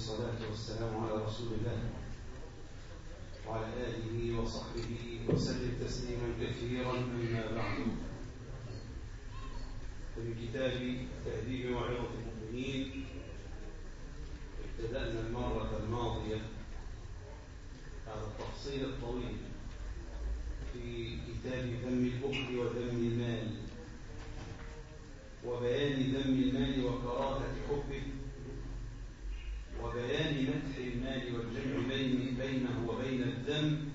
والصلاة والسلام على رسول الله وعلى آله وصحبه وسلم تسليما كثيرا أما بعد فمن كتاب تهذيب وعظة المؤمنين ابتدأنا المرة الماضية على التفصيل الطويل في كتاب ذم البخل وذم المال وبيان ذم المال وكراهة حبه وبيان مدح المال والجمع بين بينه وبين الذم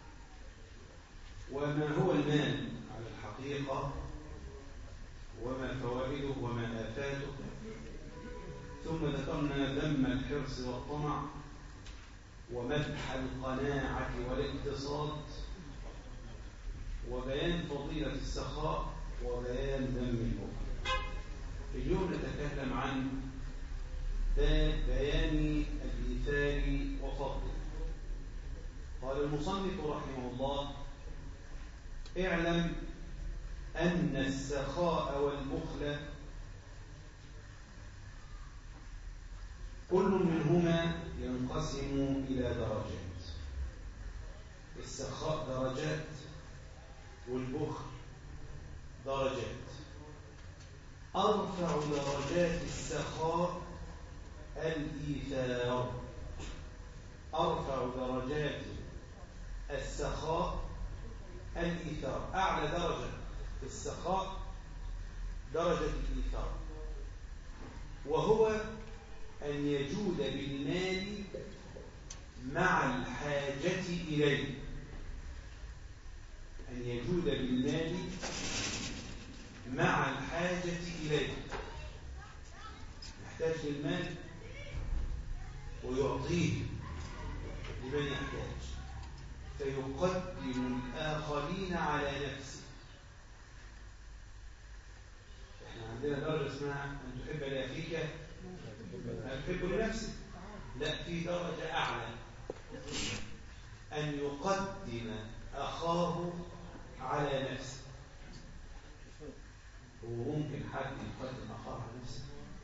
وما هو المال على الحقيقة وما فوائده وما آفاته ثم ذكرنا ذم الحرص والطمع ومدح القناعة والاقتصاد وبيان فضيلة السخاء وبيان ذم البخل اليوم نتكلم عن بيان الإيثار وفضله قال المصنف رحمه الله اعلم أن السخاء والبخل كل منهما ينقسم إلى درجات السخاء درجات والبخل درجات أرفع درجات السخاء الإيثار أرفع درجات السخاء الإيثار أعلى درجة في السخاء درجة الإيثار وهو أن يجود بالمال مع الحاجة إليه أن يجود بالمال مع الحاجة إليه يحتاج للمال ويعطيه لمن يحتاج فيقدم الآخرين على نفسه احنا عندنا درجة اسمها أن تحب لأخيك أن تحب لنفسك لا في درجة أعلى أن يقدم أخاه على نفسه هو ممكن حد يقدم أخاه على نفسه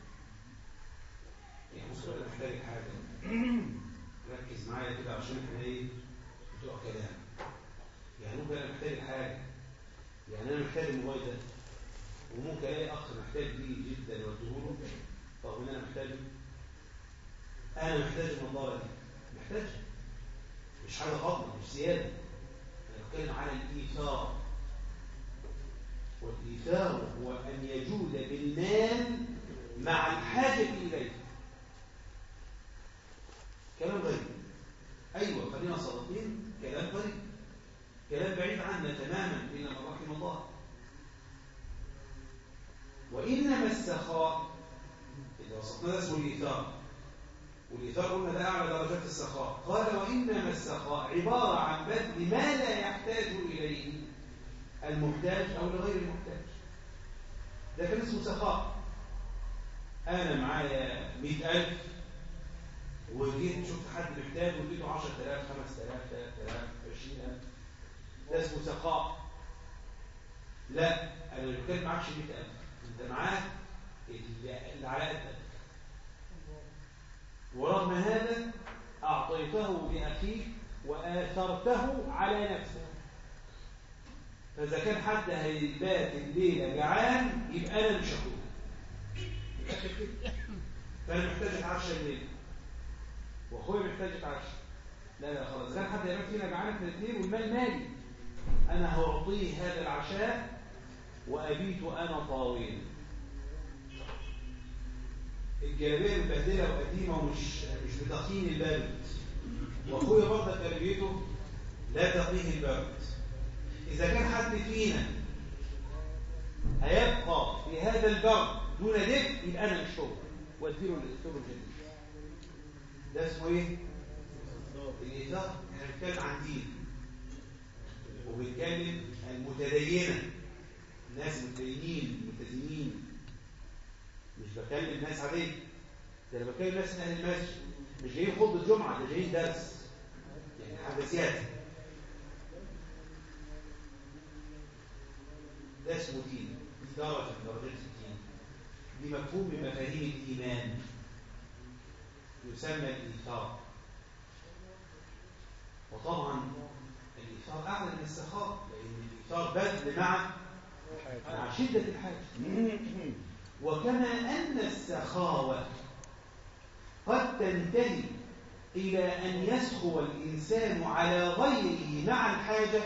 يعني ممكن أنا محتاج حاجة ركز معايا كده عشان احنا ايه بتوع كلام يعني ممكن أنا محتاج حاجة يعني أنا محتاج الموبايل ده وممكن ألاقي أخ محتاج ليه جدا واديهوله رغم إن أنا محتاجه أنا محتاج النظارة دي محتاجها مش حاجة فضل مش زيادة أنا بتكلم على الإيثار والإيثار هو أن يجود بالمال مع الحاجة إليه كلام غريب أيوة خلينا صادقين كلام غريب كلام بعيد عنا تماما إلا من رحم الله وإنما السخاء إذا وصفنا ده اسمه الإيثار والإيثار قلنا ده أعلى درجات السخاء قال وإنما السخاء عبارة عن بذل ما لا يحتاج إليه المحتاج أو لغير المحتاج ده كان اسمه سخاء أنا معايا مئة ألف وجيت شفت حد محتاج واديته 10000 5000 3000 20000 ده اسمه سخاء لا انا اللي بتكلم معكش 100000 انت معاك اللي على قدك ورغم هذا اعطيته لاخيك واثرته على نفسك فاذا كان حد هيبات الليله جعان يبقى انا مش هاكل فانا محتاج اتعشى الليله واخويا محتاج يتعشى لا لا خلاص كان حد يبقى فينا جعان في الاثنين والمال مالي انا هعطيه هذا العشاء وابيت انا طاويل الجلابيه مبهدله وقديمه ومش مش بتقين البرد واخويا برضه تربيته لا تقيه البرد اذا كان حد فينا هيبقى في هذا البرد دون دفء يبقى انا مش هو واديله الاسلوب الجديد ده اسمه ايه الايثار احنا بنتكلم عن دين وبنتكلم المتدينه ناس متدينين ملتزمين مش بكلم ناس عاديه ده انا بكلم ناس من اهل المسجد مش جايين خطبه جمعه ده جايين درس يعني حاجه سياسه ده اسمه دين دي درجه من درجات الدين دي مفهوم من مفاهيم الايمان تسمى الإيثار وطبعا الإيثار أعلى من السخاء لأن الإيثار بذل مع مع شدة الحاجة وكما أن السخاوة قد تنتهي إلى أن يسخو الإنسان على غيره مع الحاجة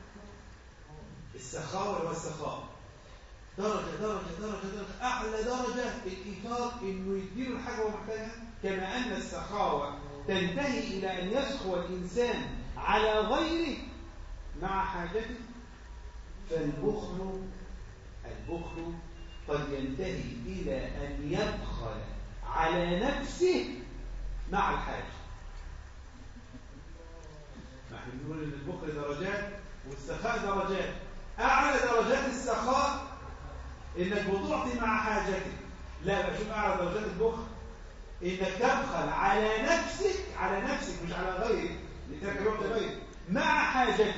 السخاوة والسخاء درجة درجة درجة درجة أعلى درجة الإيثار إنه يديله الحاجة هو محتاجها كما أن السخاوة تنتهي إلى أن يسخو الإنسان على غيره مع حاجته فالبخل البخل قد ينتهي إلى أن يبخل على نفسه مع الحاجة نحن نقول ان البخل درجات والسخاء درجات اعلى درجات السخاء انك بتعطي مع حاجتك لا بشوف اعلى درجات البخل انك تبخل على نفسك على نفسك مش على غيرك لترك الوقت غيرك مع حاجتك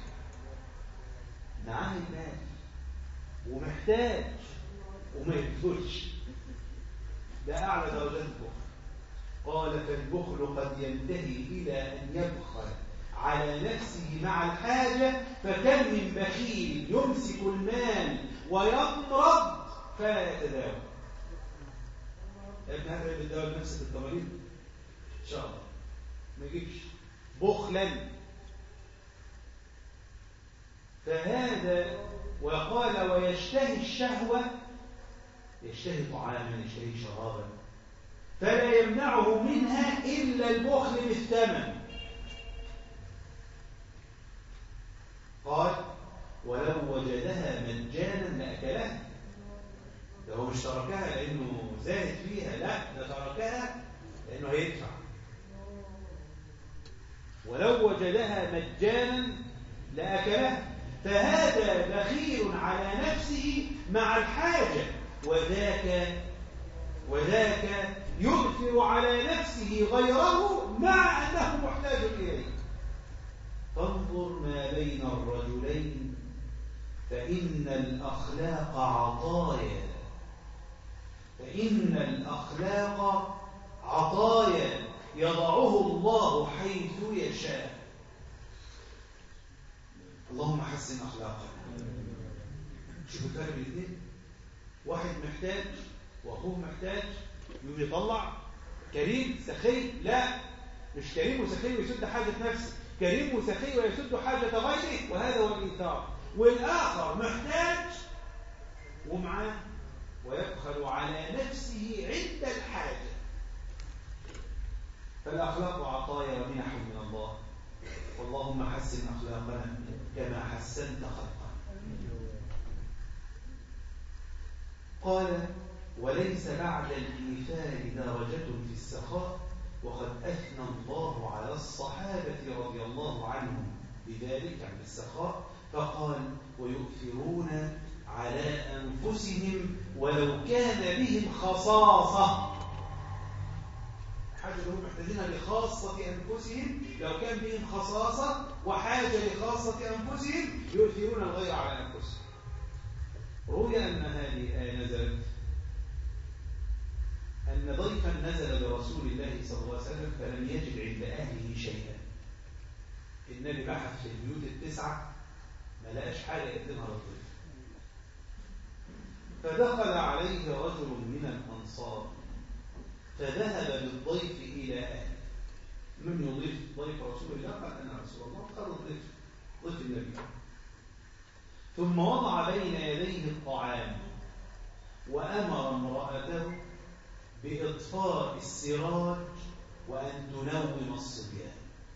معاه المال ومحتاج وما يبذلش ده اعلى درجات البخل قال فالبخل قد ينتهي الى ان يبخل على نفسه مع الحاجة فكم من بخيل يمسك المال ويمرض فلا يتداوى يا ابن هذا اللي بتداوى نفسك التمارين ان شاء الله ما يجيبش بخلا فهذا وقال ويشتهي الشهوة يشتهي طعاما يشتهي شرابا فلا يمنعه منها إلا البخل بالثمن قال ولو وجدها مجانا لأكلها ده هو مش تركها لأنه زاهد فيها لا ده تركها لأنه هيدفع ولو وجدها مجانا لأكلها فهذا بخيل على نفسه مع الحاجة وذاك وذاك يؤثر على نفسه غيره مع أنه محتاج إليه فانظر ما بين الرجلين فإن الأخلاق عطايا فإن الأخلاق عطايا يضعه الله حيث يشاء اللهم حسن أخلاقنا شوف الفرق بين الاثنين واحد محتاج واخوه محتاج يقوم يطلع كريم سخي لا مش كريم وسخي ويسد حاجة نفسه كريم وسخي ويسد حاجة غيره وهذا هو الإيثار والآخر محتاج ومعاه ويبخل على نفسه عند الحاجة فالأخلاق عطايا ومنح من الله اللهم حسن أخلاقنا كما حسنت خلقنا قال وليس بعد الإيثار درجة في السخاء وقد أثنى الله على الصحابة رضي الله عنهم بذلك عن السخاء فقال ويؤثرون على أنفسهم ولو كان بهم خصاصة حاجة هم محتاجينها لخاصة أنفسهم لو كان بهم خصاصة وحاجة لخاصة أنفسهم يؤثرون الغير على أنفسهم روي أن هذه الآية نزلت أن ضيفا نزل برسول الله صلى الله عليه وسلم فلم يجد عند أهله شيئا النبي بحث في البيوت التسعة ما لقاش حاجة يقدمها للضيف فدخل عليه رجل من الأنصار فذهب بالضيف إلى أهله من يضيف ضيف رسول الله قال أنا رسول الله قال الضيف ضيف النبي ثم وضع بين يديه الطعام وأمر امرأته بإطفاء السراج وأن تنوم الصبيان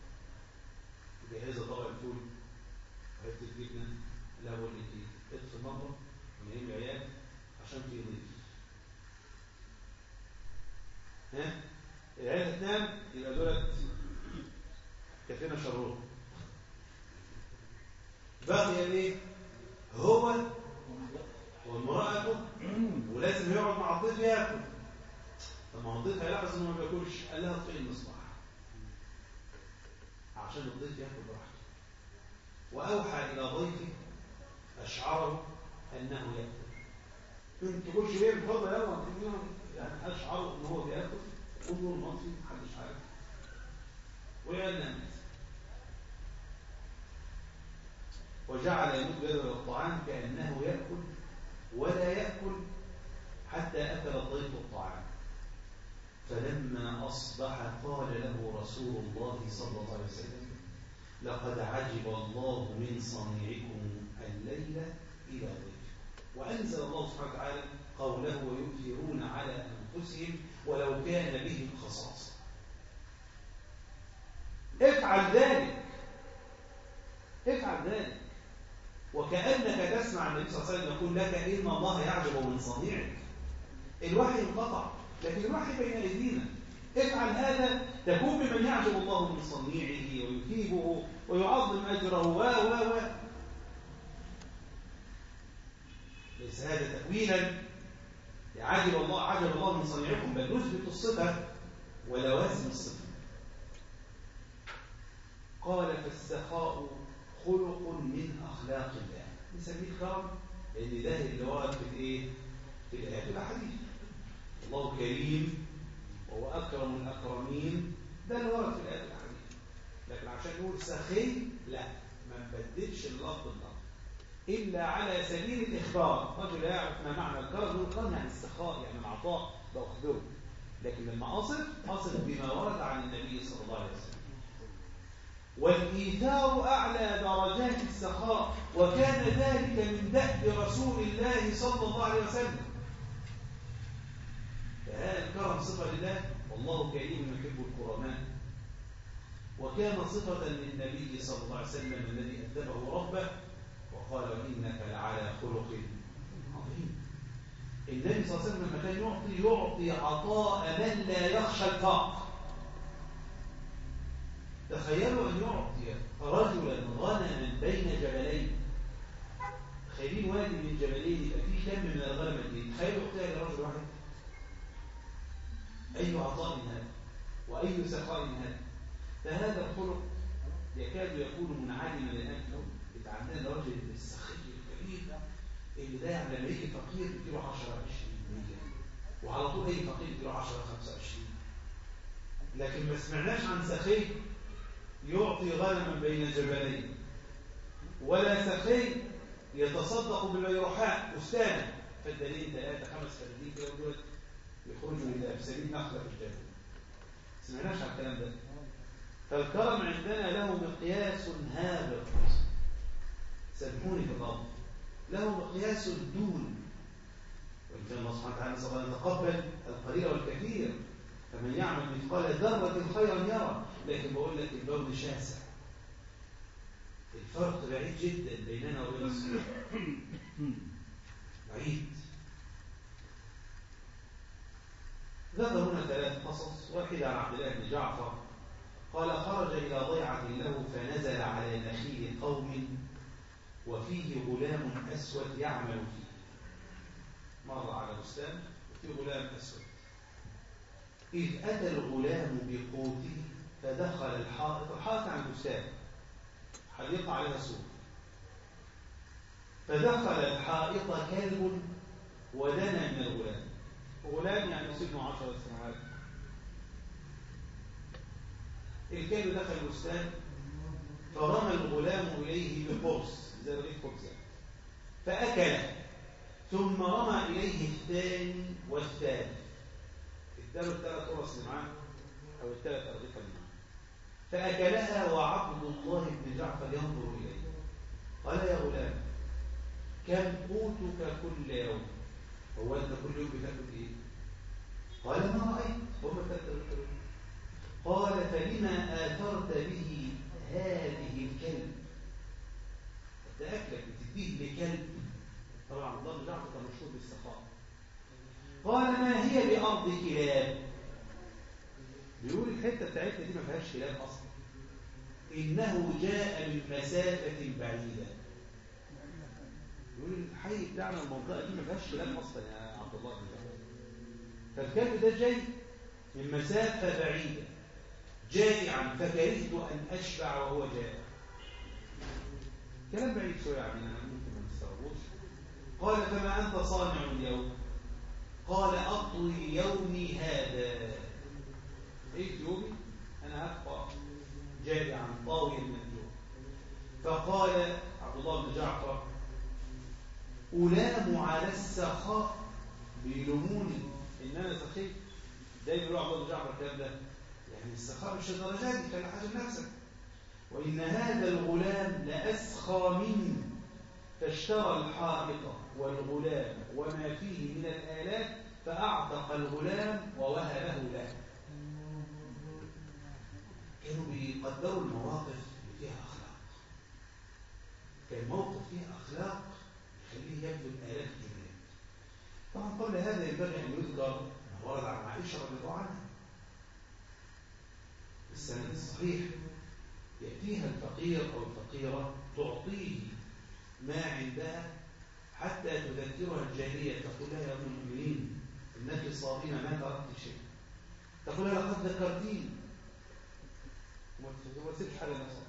جهزة طبق الفول عرفت الجبنة لا أقول لك إيه اطفي المطبخ ونعيم العيال عشان في ضيف ها العيال هتنام يبقى دولت كفينا شرهم بقي ايه هو وامرأته ولازم يقعد مع الضيف ياكل طب ما هو الضيف هيلاحظ انه ما بياكلش قال لها اطفئي المصباح عشان الضيف ياكل براحته واوحى الى ضيفه اشعره انه ياكل انت تقولش ليه بفضل يوم يعني اشعره ان هو بياكل انظر مطفي محدش عارف وينام وجعل يمد بيده الطعام كأنه يأكل ولا يأكل حتى أكل الضيف الطعام فلما أصبح قال له رسول الله صلى الله عليه وسلم لقد عجب الله من صنيعكم الليلة إلى ضيف وأنزل الله سبحانه وتعالى قوله ويؤثرون على أنفسهم ولو كان بهم خصاصة افعل ذلك افعل ذلك وكأنك تسمع النبي صلى الله عليه وسلم يقول لك إن الله يعجب من صنيعك الوحي انقطع لكن الوحي بين أيدينا افعل هذا تكون بمن يعجب الله من صنيعه ويثيبه ويعظم أجره و و و ليس هذا تأويلا عجب الله عجب الله من صنيعكم بل نثبت الصفة ولوازم الصفة قال فالسخاء خلق من أخلاق الله نسميه الكرم لأن ده اللي ورد في الإيه؟ في الآيات والأحاديث الله كريم وهو أكرم الأكرمين ده اللي ورد في الآيات والأحاديث لكن عشان نقول سخي لا ما نبدلش اللفظ باللفظ إلا على سبيل الإخبار رجل يعرف ما معنى الكرم يقول الكرم يعني السخاء يعني العطاء بأخبره لكن لما أصف أصف بما ورد عن النبي صلى الله عليه وسلم والإيثار أعلى درجات السخاء وكان ذلك من دأب رسول الله صلى الله عليه وسلم فهذا الكرم صفة لله والله كريم يحب الكرماء وكان صفة للنبي صلى الله عليه وسلم الذي أدبه ربه وقال إنك لعلى خلق عظيم النبي صلى الله عليه وسلم لما كان يعطي يعطي عطاء من لا يخشى الفقر تخيلوا أن يعطي رجلا غنما بين جبلين تخيلين وادي من جبلين يبقى فيه كم من الغنم دي تخيلوا احتاج لرجل واحد أي عطاء من هذا وأي سخاء من هذا فهذا الخلق يكاد يكون منعدما لأنه عندنا الراجل السخي الكبير ده اللي ده لما يجي فقير يديله 10 20 100 وعلى طول اي فقير يديله 10 25 لكن ما سمعناش عن سخي يعطي غنما بين جبلين ولا سخي يتصدق بالبيرحاء بستانا فدانين ثلاثه خمس فدانين كده دول يخرجوا الى افسدين نخله في الجنه سمعناش عن الكلام ده فالكرم عندنا له مقياس هابط سامحوني في الأرض له مقياس دون وإن كان الله سبحانه وتعالى سوف يتقبل القليل والكثير فمن يعمل مثقال ذرة خيرا يرى لكن بقول لك البول شاسع الفرق بعيد جدا بيننا وبين الصلاة بعيد ذكر هنا ثلاث قصص واحد عن عبد الله بن جعفر قال خرج إلى ضيعة له فنزل على نخيل قوم وفيه غلام أسود يعمل فيه مر على بستان وفيه غلام أسود إذ أتى الغلام بقوته فدخل الحائط الحائط عن البستان حديقة عليها سور فدخل الحائط كلب ودنا من الغلام غلام يعني سنه عشر سنوات الكلب دخل البستان فرمى الغلام إليه بقرص زي رغيف خبز فأكل ثم رمى إليه الثاني والثالث اداله الثلاث قرص اللي معاه أو الثلاث أرغفة اللي معاه فأكلها وعبد الله بن جعفر ينظر إليه قال يا غلام كم قوتك كل يوم هو أنت كل يوم بتاكل إيه قال ما رأيت هم الثلاثة قال فلما آثرت به هذه الكلب تأكلك بتديه لكلب طبعا الله بن جعفر كان مشهور بالسخاء قال ما هي بأرض كلاب بيقول الحتة بتاعتنا دي ما فيهاش كلاب أصلا إنه جاء من مسافة بعيدة يقول الحي بتاعنا المنطقة دي ما فيهاش كلاب أصلا يا عبد الله بن جعفر فالكلب ده جاي من مسافة بعيدة جائعا فكرهت أن أشبع وهو جائع كلام بعيد شوية عننا ممكن ما نستغربوش قال فما أنت صانع اليوم قال أطوي يومي هذا اثيوبي انا هبقى جائعا طاويا من الجوع فقال عبد الله بن جعفر ألام على السخاء بيلوموني إن أنا سخيف دايما يقول عبد الله بن جعفر الكلام ده يعني السخاء مش الدرجات دي كان حاجة لنفسك وإن هذا الغلام لأسخى مني فاشترى الحائط والغلام وما فيه من الآلات فأعتق الغلام ووهبه له كانوا بيقدروا المواقف اللي فيها أخلاق كان موقف فيه أخلاق يخليه يبذل آلاف الجنيات طبعا قبل هذا ينبغي أن يذكر ما ورد عن عائشة رضي الله عنها السند الصحيح يأتيها الفقير أو الفقيرة تعطيه ما عندها حتى تذكرها الجاهلية تقول لها يا ابن المؤمنين إنك صابين ما تركت شيء تقول لها لقد ذكرتيني وما تسيبش حاجة نفسها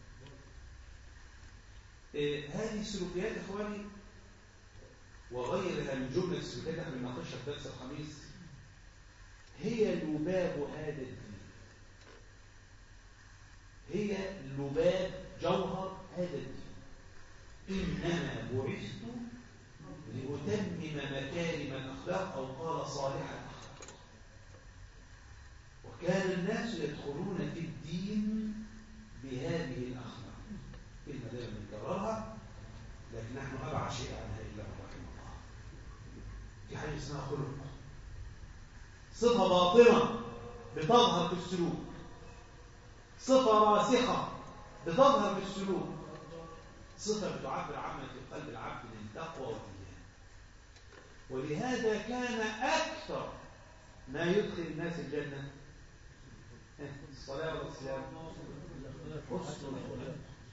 إيه هذه السلوكيات يا إخواني وغيرها من جملة السلوكيات احنا بنناقشها في درس الخميس هي لباب هذا الدين هي لباب جوهر هذا الدين إنما بعثت لأتمم مكارم الأخلاق أو قال صالح الأخلاق وكان الناس يدخلون في الدين بهذه الأخلاق كلمة دائما بنكررها لكن نحن أبعد شيء عنها إلا من رحم الله في حاجة اسمها خلق صفة باطنة بتظهر في السلوك صفة راسخة بتظهر في السلوك صفة بتعبر عما في قلب العبد للتقوى والإيمان ولهذا كان أكثر ما يدخل الناس الجنة الصلاة والسلام حسن الخلق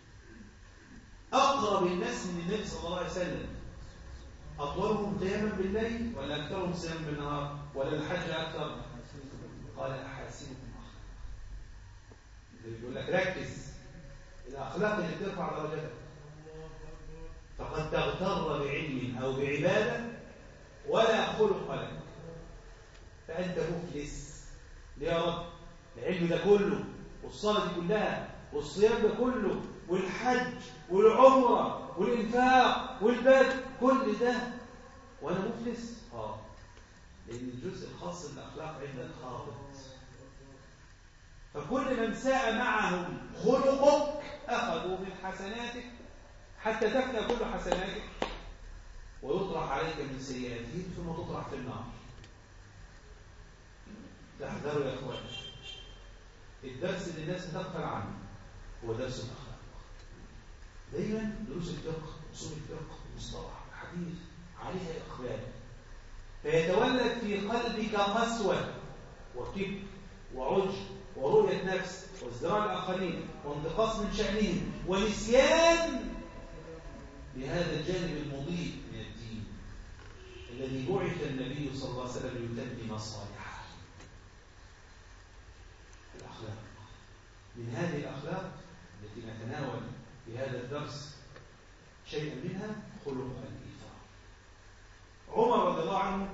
أقرب الناس من النبي صلى الله عليه وسلم أطولهم قياما بالليل ولا أكثرهم صياما بالنهار ولا الحج أكثر قال أحاسنكم أخلاق اللي بيقول لك ركز الأخلاق اللي ترفع درجتك فقد تغتر بعلم أو بعبادة ولا خلق لك فأنت مفلس ليه يا رب العلم ده كله والصلاة دي كلها والصيام ده كله والحج والعمرة والإنفاق والبذل كل ده وأنا مفلس؟ آه لأن الجزء الخاص بالأخلاق عندك خابط فكل من ساء معهم خلقك أخذوا من حسناتك حتى تفنى كل حسناتك ويطرح عليك من سيئاتهم ثم تطرح في النار تحذروا يا اخوان الدرس اللي الناس تغفل عنه هو درس الاخلاق دايما دروس الفقه اصول الفقه مصطلح حديث عليها اقبال فيتولد في قلبك قسوه وكبر وعجب ورؤيه نفس وازدراء الاخرين وانتقاص من شانهم ونسيان لهذا الجانب المضيء من الدين الذي بعث النبي صلى الله عليه وسلم ليتمم صالحا الأخلاق من هذه الأخلاق التي نتناول في هذا الدرس شيئا منها خلق الإيثار عمر رضي الله عنه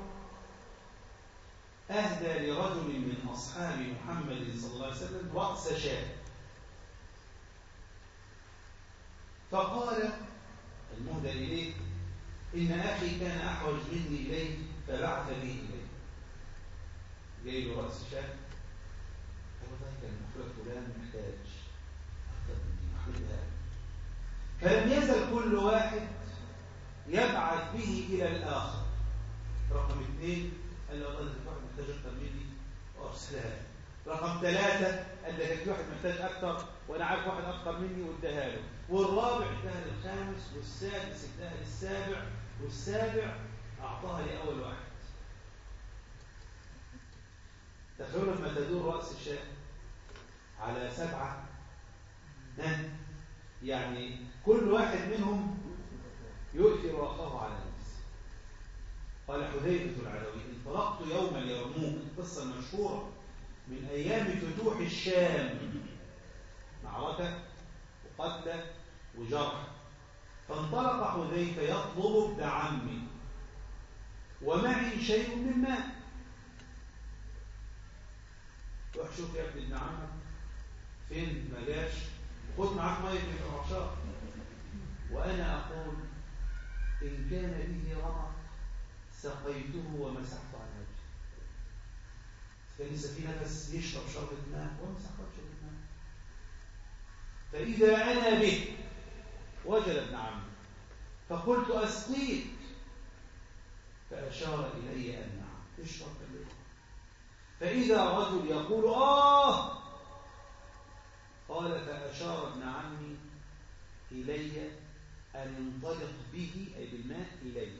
أهدى لرجل من أصحاب محمد صلى الله عليه وسلم رأس شاة فقال المهدى إليه إن أخي كان أحوج مني إليه فبعث به إليه جاي له رأس شاه قال والله كان المفروض فلان محتاج أكثر من دي محمدها فلم يزل كل واحد يبعث به إلى الآخر رقم اثنين قال له والله في واحد محتاج أكثر مني وأرسلها رقم ثلاثة قال لك في واحد محتاج أكثر وأنا عارف واحد أكثر مني واداها له والرابع اداها للخامس والسادس اداها للسابع والسابع أعطاها لأول واحد تخيلوا لما تدور رأس الشاة على سبعة يعني كل واحد منهم يؤثر أخاه على نفسه قال حذيفة العلوي انطلقت يوم اليرموك القصة المشهورة من أيام فتوح الشام معركة وقتل وجرح فانطلق حذيفة يطلب ابن عمي ومعي شيء من ماء روح شوف يا ابن ابن عمك فين ما جاش خد معاك ميه من العشاق وانا اقول ان كان به رمق سقيته ومسحت عن وجهه كان لسه في نفس يشرب شربة ماء وامسح وجهه بالماء فإذا أنا به وجد ابن عمي فقلت أسقيك فأشار إلي أن نعم اشرب بالله فإذا رجل يقول آه قال فأشار ابن عمي إلي أن انطلق به أي بالماء إلي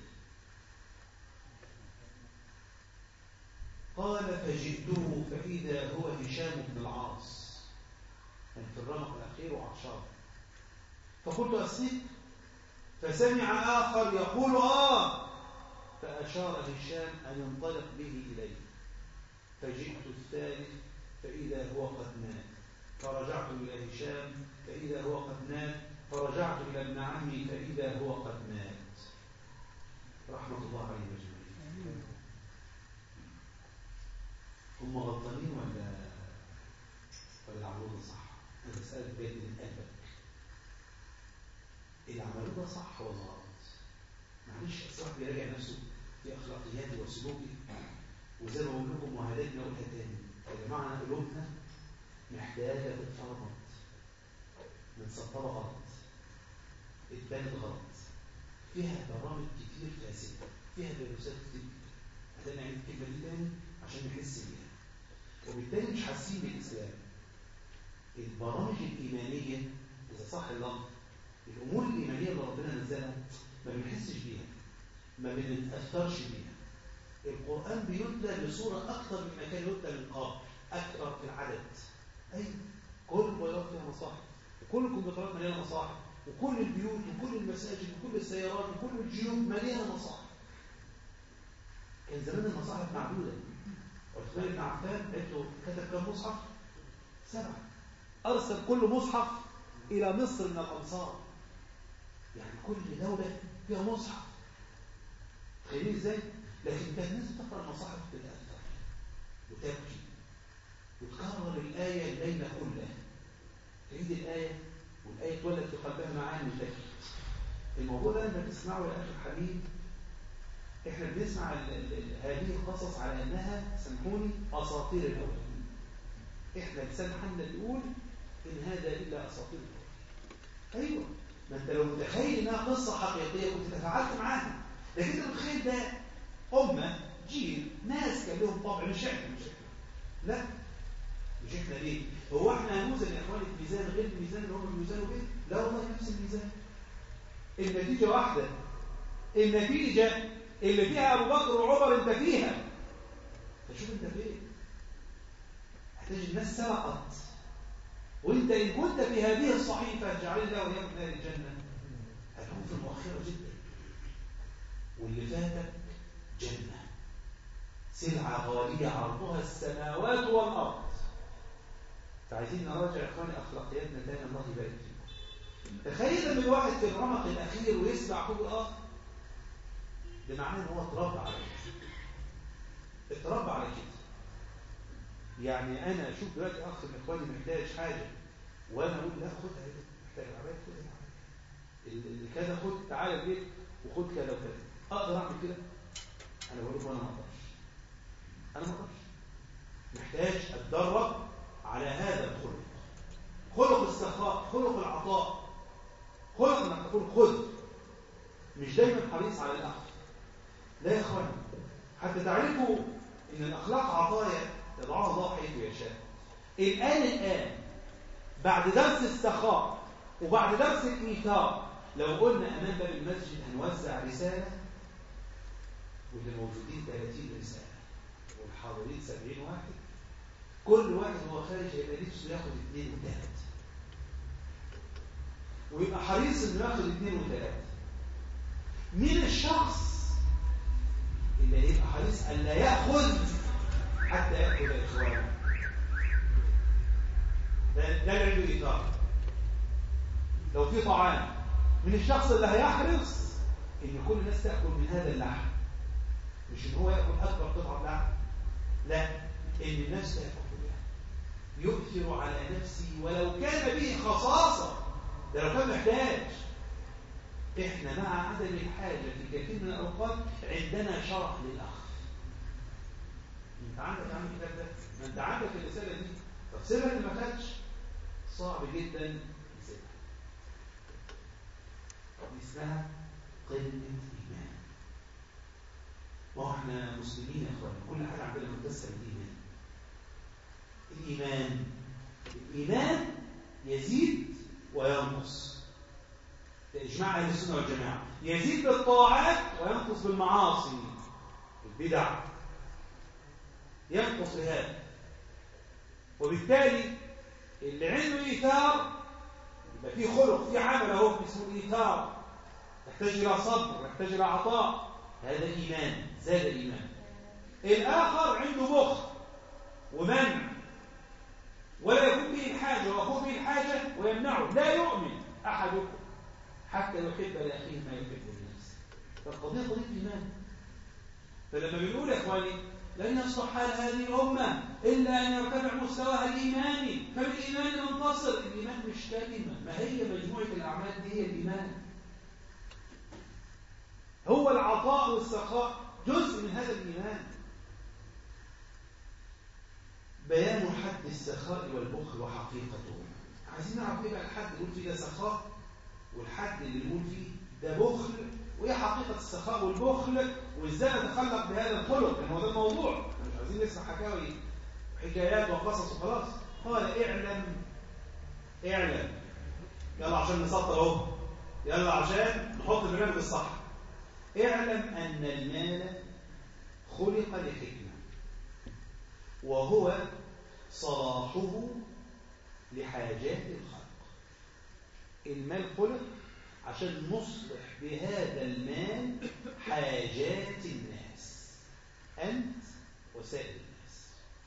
قال فجئته فإذا هو هشام بن العاص كان في الرمق الأخير وعشار فقلت أسنك فسمع آخر يقول آه فأشار هشام أن ينطلق به إليه فجئت الثالث فإذا هو قد مات فرجعت إلى هشام فإذا هو قد مات فرجعت إلى ابن عمي فإذا هو قد مات رحمة الله عليه أجمعين هم غلطانين ولا ولا العمود صح؟ أنا بسألك بجد من قلبك اللي عملوه ده صح ولا غلط؟ معلش الصاحب بيراجع نفسه في أخلاقياته وسلوكه وزي ما بقول لكم وهدتنا أقولها تاني يا جماعة قلوبنا محتاجة تتفرمط متسطرة غلط اتبنت غلط فيها برامج كتير فاسدة فيها فيروسات كتير هتلاقي نعيد الكلمة دي تاني عشان نحس بيها وبالتالي مش حاسين بالإسلام البرامج الإيمانية إذا صح اللفظ الأمور الإيمانية اللي ربنا نزلها ما بنحسش بيها ما بنتأثرش بيها القرآن بيتلى بصورة أكثر مما كان يتلى من قبل أكثر في العدد أيوة كل الموبايلات فيها مصاحف وكل الكمبيوترات مليانة مصاحف وكل البيوت وكل المساجد وكل السيارات وكل الجيوب مليانة مصاحف كان زمان المصاحف معدودة عثمان بن عفان قلت كتب كم مصحف؟ سبعة أرسل كل مصحف إلى مصر من الأمصار يعني كل دولة فيها مصحف تخيلين ازاي؟ لكن كان الناس بتقرأ المصاحف بتأثر وتبكي وتكرر الآية الليلة كلها تعيد الآية والآية تولد في قلبها معاني تبكي الموضوع ده لما تسمعه يا أخي الحبيب احنا بنسمع ال ال ال هذه القصص على انها سامحوني اساطير الاولين احنا لسان حالنا بيقول ان هذا الا اساطير الاولين ايوه ما انت لو متخيل انها قصه حقيقيه كنت تفاعلت معاها لكن انت متخيل ده امه جيل ناس كان لهم طبع مش احنا مش احنا لا مش احنا ليه هو احنا هنوزن يا اخواني الميزان غير الميزان اللي هم بيوزنوا بيه لا والله نفس الميزان النتيجه واحده النتيجه اللي فيها ابو بكر وعمر انت فيها فشوف انت فين هتجد الناس سبقت وانت ان كنت في هذه الصحيفه اجعل الله وياك في اهل الجنه هتكون في المؤخره جدا واللي فاتك جنه سلعه غاليه عرضها السماوات والارض فعايزين نراجع يا اخواني اخلاقياتنا تاني الله يبارك فيكم تخيل ان الواحد في الرمق الاخير ويسمع كل اخر ده معناه ان هو اتربى على كده اتربى على كده يعني انا اشوف دلوقتي اخ من اخواني محتاج حاجه وانا اقول لا خدها ايه محتاج العربيه خدها اللي كذا خد تعالى البيت وخد كذا وكذا اقدر اعمل كده انا بقول له انا ما اقدرش انا ما اقدرش محتاج اتدرب على هذا الخلق خلق السخاء خلق العطاء خلق انك تقول خذ مش دايما حريص على الاخذ لا يا اخواني حتى تعرفوا ان الاخلاق عطايا يضعها الله حيث يشاء الان الان بعد درس السخاء وبعد درس الايثار لو قلنا امام باب المسجد هنوزع رساله واللي موجودين 30 رساله والحاضرين 70 واحد كل واحد هو خارج هيبقى نفسه ياخد اثنين وثلاثه ويبقى حريص انه ياخد اثنين وثلاثه مين الشخص اللي هيبقى حريص ان لا ياخذ حتى ياكل اخوانه ده ده اللي عنده ايثار لو في طعام من الشخص اللي هيحرص ان كل الناس تاكل من هذا اللحم مش ان هو ياكل اكبر قطعه لحم لا ان الناس تاكل منها يؤثر على نفسه ولو كان به خصاصة ده لو كان محتاج احنا مع عدم الحاجة في كثير من الأوقات عندنا شرح للأخ انت عندك عم الكتاب ده ما انت عندك الرسالة دي طب سيبها اللي ما خدش صعب جدا يسيبها دي اسمها قلة إيمان ما هو احنا مسلمين يا اخوان كل حاجة عندنا متصلة بالإيمان الإيمان الإيمان يزيد وينقص ده إجماع أهل السنة والجماعة يزيد بالطاعات وينقص بالمعاصي البدع ينقص بهذا وبالتالي اللي عنده إيثار يبقى فيه خلق فيه عمل اهو اسمه الإيثار يحتاج إلى صبر يحتاج إلى عطاء هذا إيمان زاد إيمان الآخر عنده بخل ومنع ولا يكون به الحاجة وأخوه به الحاجة ويمنعه لا يؤمن أحدكم حتى يحب لأخيه ما يحب لنفسه فالقضية قضية إيمان فلما بنقول يا إخواني لن يصلح حال هذه الأمة إلا أن يرتفع مستواها الإيماني فبالإيمان ننتصر الإيمان مش كلمة ما هي مجموعة الأعمال دي هي الإيمان هو العطاء والسخاء جزء من هذا الإيمان بيان حد السخاء والبخل وحقيقته عايزين نعرف ايه بقى الحد نقول فيه ده سخاء والحد اللي نقول فيه ده بخل وايه حقيقه السخاء والبخل وازاي نتخلق بهذا الخلق لان هو ده الموضوع احنا مش عايزين نسمع حكاوي حكايات وقصص وخلاص قال اعلم اعلم يلا عشان نسطر اهو يلا عشان نحط البرنامج الصح اعلم ان المال خلق لحكمه وهو صلاحه لحاجات الخلق المال خلق عشان نصلح بهذا المال حاجات الناس أنت وسائر الناس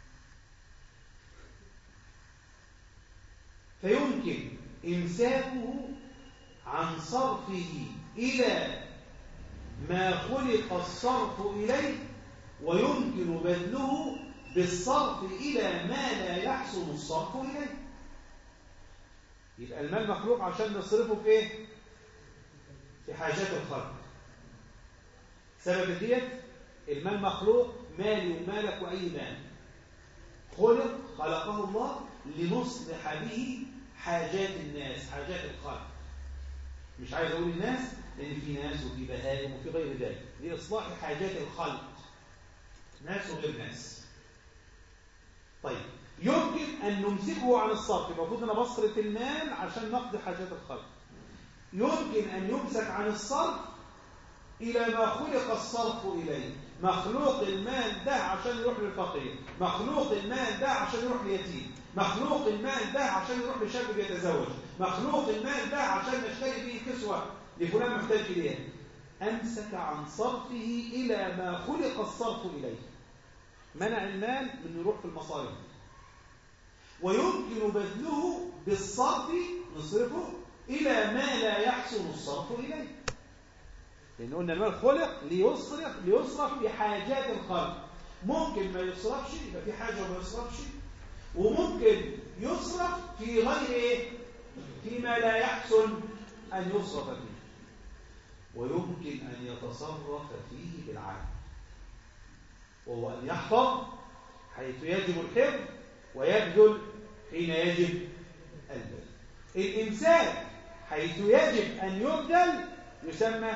فيمكن إمساكه عن صرفه إلى ما خلق الصرف إليه ويمكن بذله بالصرف إلى ما لا يحسن الصرف إليه يبقى المال مخلوق عشان نصرفه في إيه؟ في حاجات الخلق سبب ديت المال مخلوق مالي ومالك وأي مال خلق خلقه الله لنصلح به حاجات الناس حاجات الخلق مش عايز أقول الناس لأن في ناس وفي بهائم وفي غير ذلك لإصلاح حاجات الخلق ناس وغير ناس طيب يمكن أن نمسكه عن الصرف المفروض أنا بصرف المال عشان نقضي حاجات الخلق يمكن أن يمسك عن الصرف إلى ما خلق الصرف إليه مخلوق المال ده عشان يروح للفقير مخلوق المال ده عشان يروح ليتيم مخلوق المال ده عشان يروح لشاب بيتزوج مخلوق المال ده عشان نشتري به كسوة لفلان محتاج إليها أمسك عن صرفه إلى ما خلق الصرف إليه منع المال من يروح في المصارف ويمكن بذله بالصرف نصرفه إلى ما لا يحسن الصرف إليه لأن قلنا المال خلق ليصرف ليصرف بحاجات الخلق ممكن ما يصرفش يبقى في حاجة وما يصرفش وممكن يصرف في غير إيه؟ فيما لا يحسن أن يصرف فيه ويمكن أن يتصرف فيه بالعدل وهو أن يحفظ حيث يجب الحفظ ويبذل حين يجب البذل الإمساك حيث يجب أن يبذل يسمى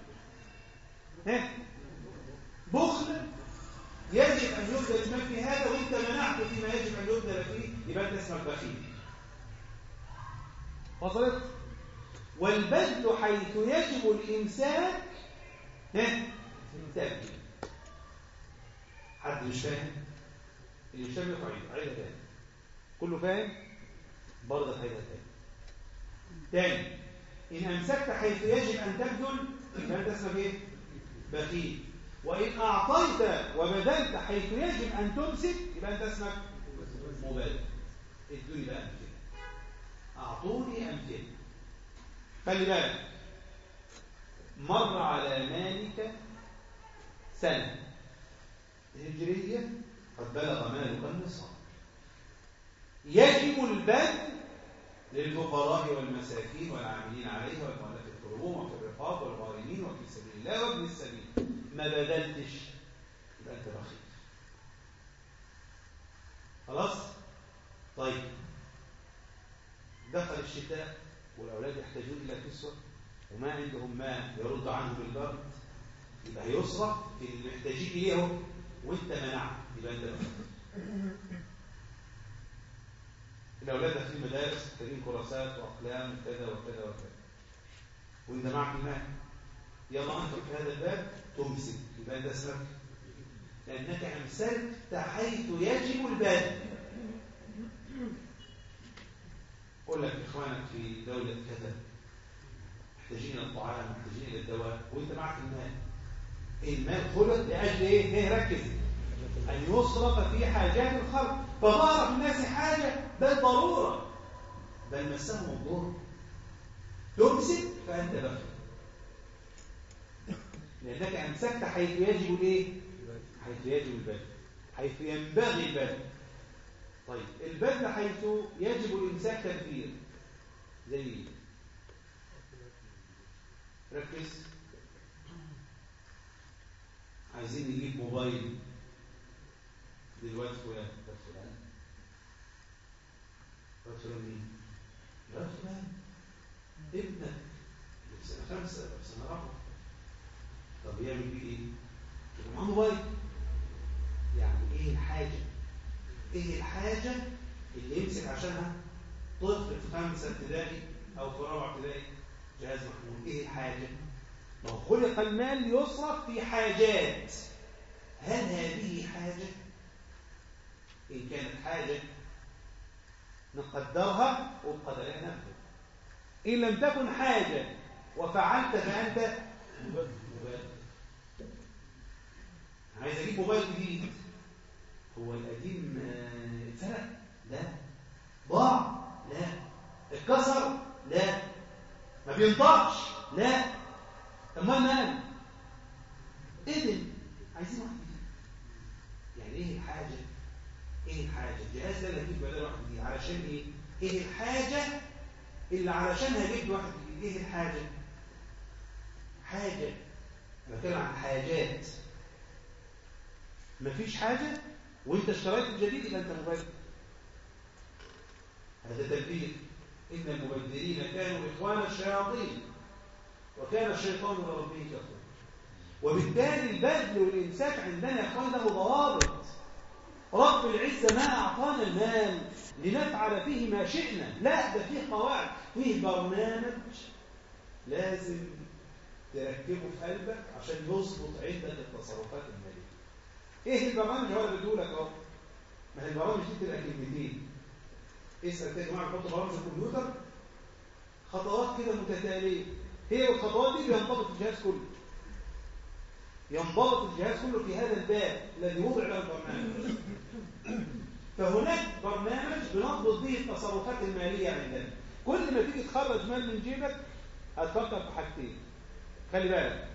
بخل يجب أن يبذل المال في هذا وانت منعت فيما يجب أن يبذل فيه يبقى انت اسمك بخيل وصلت والبذل حيث يجب الإمساك تبذل حد مش فاهم اللي مش فاهم يقعد عيدها تاني كله فاهم برضه عيدها تاني تاني إن أمسكت حيث يجب أن تبذل يبقى أنت اسمك إيه؟ بخيل وإن أعطيت وبذلت حيث يجب أن تمسك يبقى أنت اسمك مبادر ادوني بقى أمثلة أعطوني أمثلة خلي بالك مر على مالك سنة هجرية قد بلغ مالك النصاب يجب البذل للفقراء والمساكين والعاملين عليها والمؤلفة القلوب وفي الرقاب والغارمين وفي سبيل الله وابن السبيل ما بذلتش يبقى انت بخيل خلاص طيب دخل الشتاء والاولاد يحتاجون الى كسوه وما عندهم ما يرد عنهم البرد يبقى هيصرف في المحتاجين اليهم وانت منعت يبقى انت بخيل الأولاد في المدارس محتاجين كراسات وأقلام وكذا وكذا وكذا وإذا معك المال يلا أنت في هذا الباب تمسك يبقى أنت اسمك لأنك أمسكت حيث يجب الباب قول لك إخوانك في دولة كذا محتاجين الطعام محتاجين الدواء وانت معك المال المال خلق لأجل إيه؟ إيه ركز أن يصرف في حاجات الخلق فظهر في الناس حاجة بل ضرورة بل مسهم الضر تمسك فأنت بخل لأنك أمسكت حيث يجب الإيه؟ حيث يجب البذل حيث ينبغي البذل طيب البذل حيث يجب الإمساك تكبير زي إيه؟ ركز عايزين نجيب موبايل دلوقتي فلان ده فلان ده فلان مين؟ ده فلان ابنك في سنة خمسة في سنة رابعة طب يعمل بيه ايه؟ يبقى معاه موبايل يعني ايه الحاجة؟ ايه الحاجة اللي يمسك عشانها طفل في خمسة ابتدائي او في رابعة ابتدائي جهاز محمول ايه الحاجة؟ ما هو خلق المال يصرف في حاجات هل هذه حاجة؟ إن كانت حاجة نقدرها وبقدرها نفذ إن لم تكن حاجة وفعلت فأنت مبادر عايز أجيب موبايل جديد هو القديم اتسرق؟ لا ضاع؟ لا اتكسر؟ لا ما بينطقش؟ لا امال مال؟ اذن عايزين واحد جديد يعني ايه الحاجه ايه الحاجة الجهاز ده اللي هجيب بدل واحد جديد علشان ايه ايه الحاجة اللي علشانها جبت واحد جديد ايه الحاجة حاجة بتكلم عن حاجات مفيش حاجة وانت اشتريت الجديد يبقى انت مبادر هذا تبديل ان المبدلين كانوا اخوان الشياطين وكان الشيطان لربه كفورا وبالتالي البذل والامساك عندنا يا اخوان له ضوابط رب العزة ما أعطانا المال لنفعل فيه ما شئنا لا ده فيه قواعد فيه برنامج لازم تركبه في قلبك عشان يظبط عندك التصرفات المالية ايه البرنامج هو اللي بيقول لك اهو ما هي البرامج دي تبقى كلمتين اسال كده يا جماعه نحط برامج الكمبيوتر خطوات كده متتاليه هي الخطوات دي بينضبط الجهاز كله ينضبط الجهاز كله في هذا الباب الذي وضع له البرنامج فهناك برنامج بنضبط به التصرفات المالية عندنا كل ما تيجي تخرج مال من جيبك هتفكر في حاجتين خلي بالك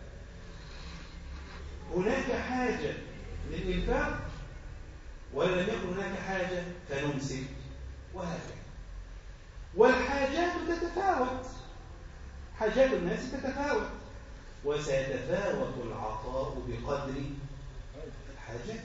هناك حاجة للإنفاق ولا لم يكن هناك حاجة فنمسك وهكذا والحاجات تتفاوت حاجات الناس تتفاوت وسيتفاوت العطاء بقدر الحاجات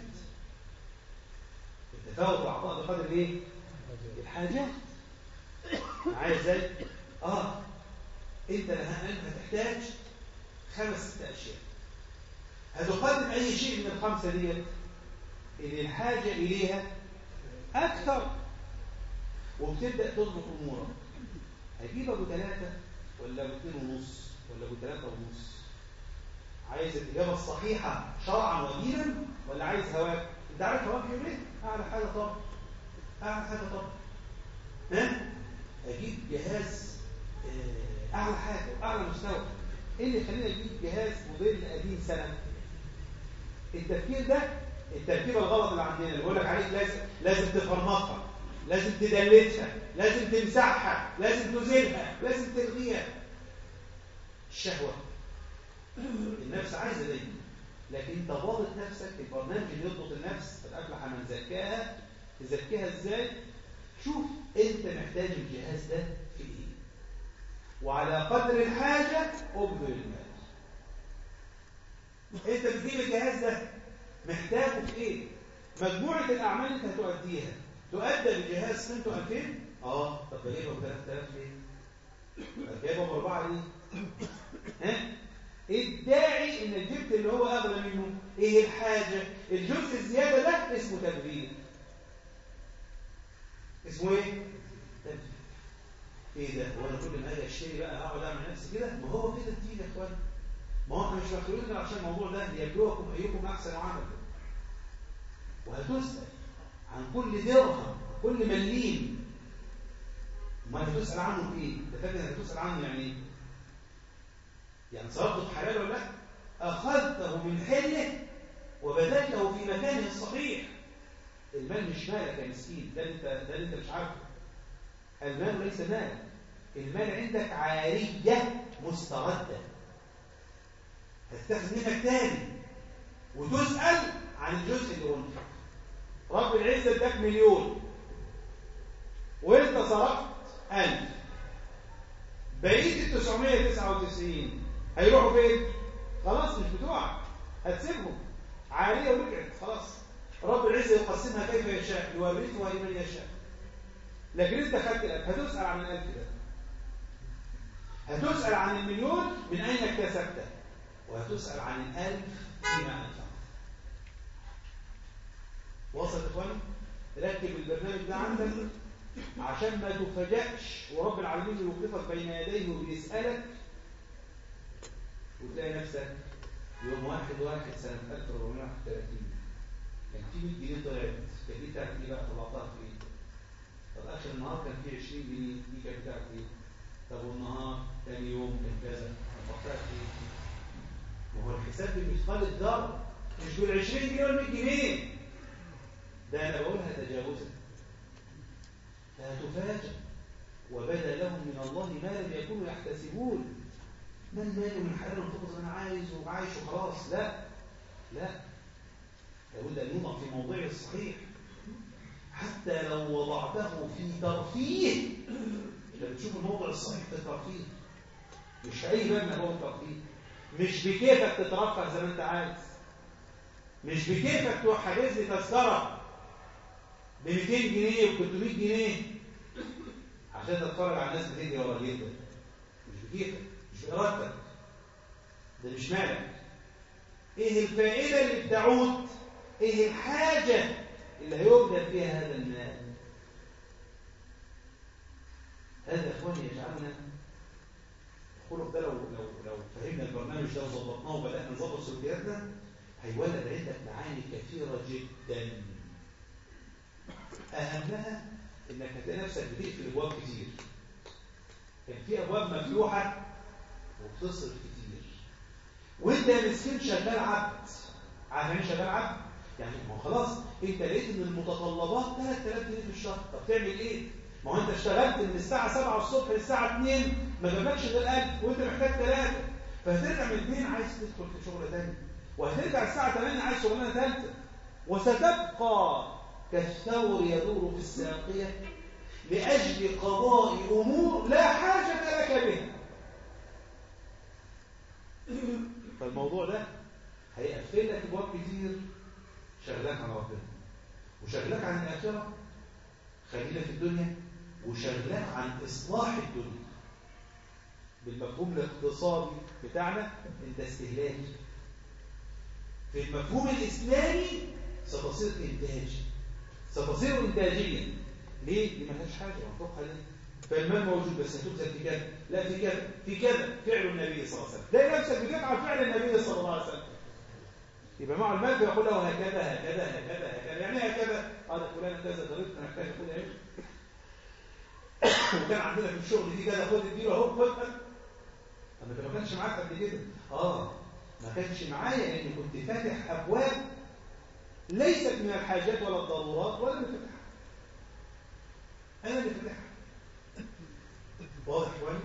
يتفاوت العطاء بقدر ايه الحاجات معايا ازاي اه انت الان هتحتاج خمس ست اشياء هتقدم اي شيء من الخمسه ديت اللي الحاجه اليها اكثر وبتبدا تضبط امورك هجيب ابو ثلاثه ولا ابو اثنين ونص ولا ابو ثلاثه ونص عايز الاجابه الصحيحه شرعا ودينا ولا عايز هواك انت عارف هواك يقول ايه اعلى حاجه طب اعلى حاجه طب ها اجيب جهاز اعلى حاجه واعلى مستوى ايه اللي يخليني اجيب جهاز موديل قديم سنه التفكير ده التركيبه الغلط اللي عندنا اللي بقول لك عليه لازم لازم تفرمطها لازم تدلتها لازم تمسحها لازم تزيلها لازم تلغيها الشهوه النفس عايزه دايما لكن انت ضابط نفسك البرنامج اللي يضبط النفس قد افلح من زكاها تزكيها ازاي شوف انت محتاج الجهاز ده في ايه وعلى قدر الحاجة ابذل المال انت بتجيب الجهاز ده محتاجه في ايه مجموعة الاعمال انت هتؤديها تؤدى بجهاز قيمته 2000 اه طب بجيبه ب 3000 ليه جايبه باربعه ليه ها الداعي انك جبت اللي هو اغلى منه ايه الحاجه الجزء الزياده ده اسمه تبرير اسمه ايه تبرير ايه ده هو انا كل ما اجي اشتري بقى اقعد اعمل نفسي كده ما هو كده الدين يا اخوان ما هو احنا مش مخلوقين عشان الموضوع ده ليبلوكم ايكم احسن عملا وهتسال عن كل درهم كل مليم ما هتسال عنه في ايه انت فاكر انك هتسال عنه يعني ايه يعني صرفته في حلال ولا لا اخذته من حله وبذلته في مكانه الصحيح المال مش مالك يا مسكين ده انت ده انت مش عارفه المال ليس مالك المال عندك عاريه مسترده هتتاخذ منك تاني وتسال عن الجزء اللي انفق رب العزه اداك مليون وانت صرفت 1000 بقيه ال 999 هيروحوا فين خلاص مش بتوعك هتسيبهم عاليه ورجعت خلاص رب العزه يقسمها كيف يشاء يورثها لمن يشاء لكن انت خدت الألف هتسأل عن الألف ده هتسأل عن المليون من أين اكتسبته وهتسأل عن الألف فيما أنفقت وصل يا إخواني ركب البرنامج ده عندك عشان ما تفاجئش ورب العالمين يوقفك بين يديه وبيسألك وتلاقي نفسك يوم واحد واحد سنة 1431 كان في 100 جنيه طلعت كان دي بتاعت ايه بقى طلعتها في ايه؟ طب اخر النهار كان في 20 جنيه دي كانت بتاعت ايه؟ طب والنهار ثاني يوم كان كذا طلعتها في ايه؟ ما هو الحساب بمثقال الذره مش بال 20 جنيه ولا 100 جنيه ده انا بقولها تجاوزا فهتفاجئ وبدا لهم من الله ما لم يكونوا يحتسبون من ماله من حلال وانفقه انا عايز وعايش وخلاص لا لا لابد ان يوضع في موضعه الصحيح حتى لو وضعته في ترفيه انت بتشوف الموضع الصحيح في الترفيه مش اي باب هو الترفيه مش بكيفك تترفه زي ما انت عايز مش بكيفك تروح حاجز لي تذكره ب 200 جنيه و 300 جنيه عشان تتفرج على الناس بتجري ورا جدا مش بكيفك مش بإرادتك ده مش مالك ايه الفائدة اللي بتعود ايه الحاجة اللي هيبذل فيها هذا المال هذا يا اخواني يجعلنا الخلق ده لو لو لو فهمنا البرنامج ده وظبطناه وبدانا نظبط سلوكياتنا هيولد عندك معاني كثيره جدا اهمها انك هتلاقي نفسك بتقفل ابواب كتير كان في ابواب مفتوحه وبتصرف كتير وانت يا مسكين شغال عبد عارف يعني شغال عبد يعني ما هو خلاص انت لقيت ان المتطلبات 3000 جنيه في الشهر طب تعمل ايه ما هو انت اشتغلت من الساعه 7 الصبح للساعه 2 ما جابلكش غير 1000 وانت محتاج 3 فهترجع من 2 عايز تدخل في شغل ثاني وهترجع الساعه 8 عايز شغلانه ثالثه وستبقى كالثور يدور في الساقيه لاجل قضاء امور لا حاجه لك بها فالموضوع ده هيقفل لك ابواب كتير شغلك عن ربنا وشغلك عن الاخره خلينا في الدنيا وشغلك عن اصلاح الدنيا بالمفهوم الاقتصادي بتاعنا انت استهلاكي في المفهوم الاسلامي ستصير انتاج ستصير انتاجيا ليه؟ دي ملهاش حاجه منطقها ليه؟ فالمال موجود بس هتبذل في كذا لا في كذا في كذا فعل النبي صلى الله عليه وسلم تلاقي نفسك بتفعل فعل النبي صلى الله عليه وسلم يبقى مع المال بيقول له هكذا هكذا هكذا هكذا يعني هكذا قال فلان كذا ضربت انا محتاج اخد عيش وكان عندنا في الشغل دي كذا خد اديله اهو خد طب انت ما كانش معاك قبل كده اه ما كانش معايا لاني كنت فاتح ابواب ليست من الحاجات ولا الضرورات ولا اللي فاتحها انا اللي فاتحها واضح شويه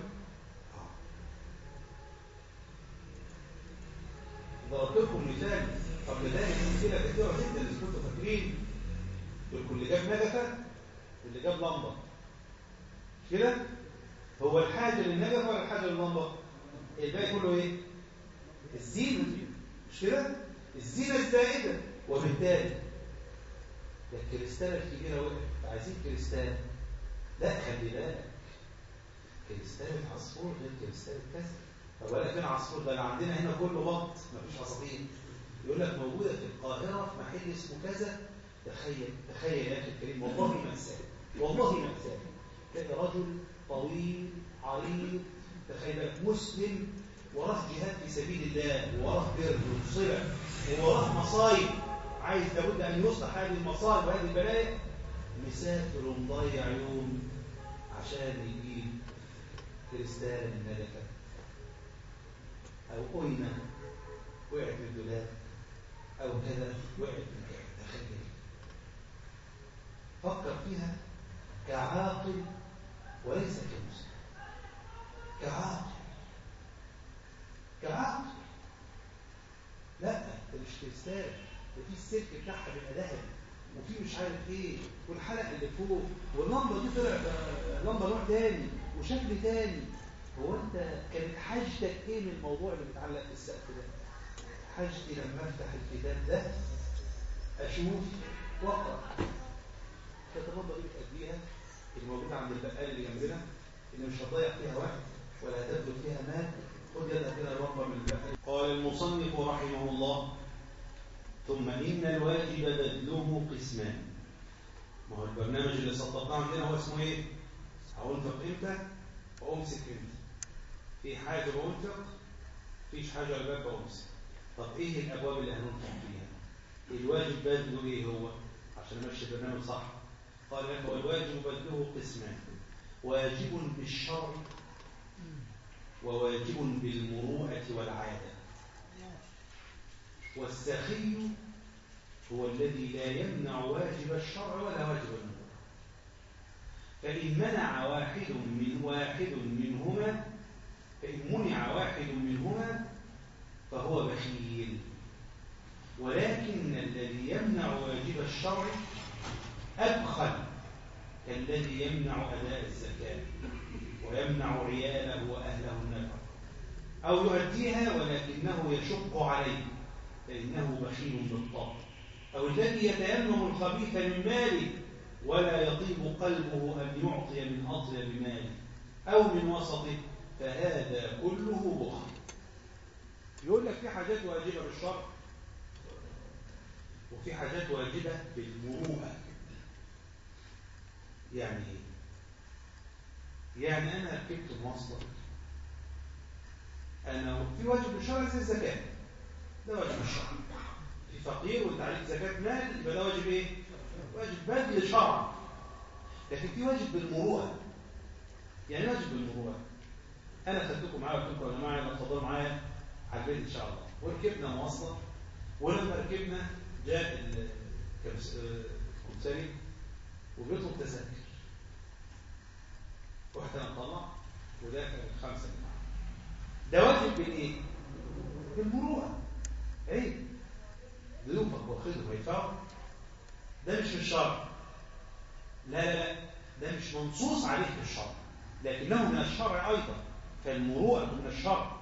ضربت لكم مثال قبل ذلك امثله كثيره جدا اللي كنتوا فاكرين دول كل جاب نجفه واللي اللي جاب لمبه مش كده هو الحاجه للنجف ولا الحاجه لللمبه الباقي كله ايه الزينه مش كده الزينه الزائده وبالتالي الكريستالة الكبيرة وقعت عايزين كريستال لا خلي بالك كريستالة عصفور غير كريستالة كذا طب ولا فين عصفور ده عندنا هنا كله بط مفيش عصافير يقول لك موجودة في القاهرة في محل اسمه كذا تخيل تخيل يا أخي الكريم والله مأساة والله مأساة تلاقي رجل طويل عريض تخيل مسلم وراه جهاد في سبيل الله وراه بر وصلة ووراه مصايب عايز لابد أن يصلح هذه المصائب وهذه البلايا مسافر ومضيع يوم عشان يجيب كريستال الملكة أو أينة وقعت من الدولاب أو كذا وقعت من كذا تخيل فكر فيها كعاقل وليس كمسلم كعاقل كعاقل لا ده مش كريستال وفي السلك بتاعها بيبقى ذهب وفي مش عارف ايه والحلقه اللي فوق واللمبه دي طلع لمبه نوع تاني وشكل تاني هو انت كانت حاجتك ايه من الموضوع اللي بيتعلق في السقف ده حاجتي لما افتح الكتاب ده اشوف واقرا كانت اللمبه دي بتأديها اللي موجوده عند البقال اللي جنبنا اللي مش هتضيع فيها وقت ولا هتبذل فيها مال خد يدك كده اللمبه من البقال قال المصنف رحمه الله ثم إن الواجب بذله قسمان ما هو البرنامج اللي سطبناه عندنا هو اسمه ايه؟ أنفق امتى وأمسك امتى في حاجة بأنفق فيش حاجة الباب بأمسك طب ايه الأبواب اللي هننفق فيها؟ الواجب بذله ايه هو؟ عشان امشي البرنامج صح قال لك والواجب بذله قسمان واجب بالشرع وواجب بالمروءة والعادة والسخي هو الذي لا يمنع واجب الشرع ولا واجب المروءة فإن منع واحد من واحد منهما فإن منع واحد منهما فهو بخيل ولكن الذي يمنع واجب الشرع أبخل كالذي يمنع أداء الزكاة ويمنع عياله وأهله النفع أو يؤديها ولكنه يشق عليه فإنه بخيل بالطبع أو الذي يتيمم الخبيث من ماله ولا يطيب قلبه أن يعطي من أطيب ماله أو من وسطه فهذا كله بخل يقول لك في حاجات واجبة بالشرع وفي حاجات واجبة بالمروءة يعني ايه؟ يعني أنا ركبت مواصلة أنا في واجب بالشرع زي الزكاة ده واجب الشرع في فقير وانت عليك زكاة مال يبقى ده واجب ايه؟ واجب بذل شرع لكن في واجب بالمروءة يعني واجب بالمروءة أنا خدتكم معايا وقلت لكم يا جماعة يلا اتفضلوا معايا على البيت إن شاء الله وركبنا مواصلة ولما ركبنا جاء الكمساري وبيطلب تذاكر واحد انا طلع وده الخمسه اللي معاه ده واجب بالايه؟ بالمروءه ايه ضيوفك واخدهم هيدفعوا ده مش في الشرع لا لا لا ده مش منصوص عليه في الشرع لكنه من الشرع ايضا فالمروءه من الشرع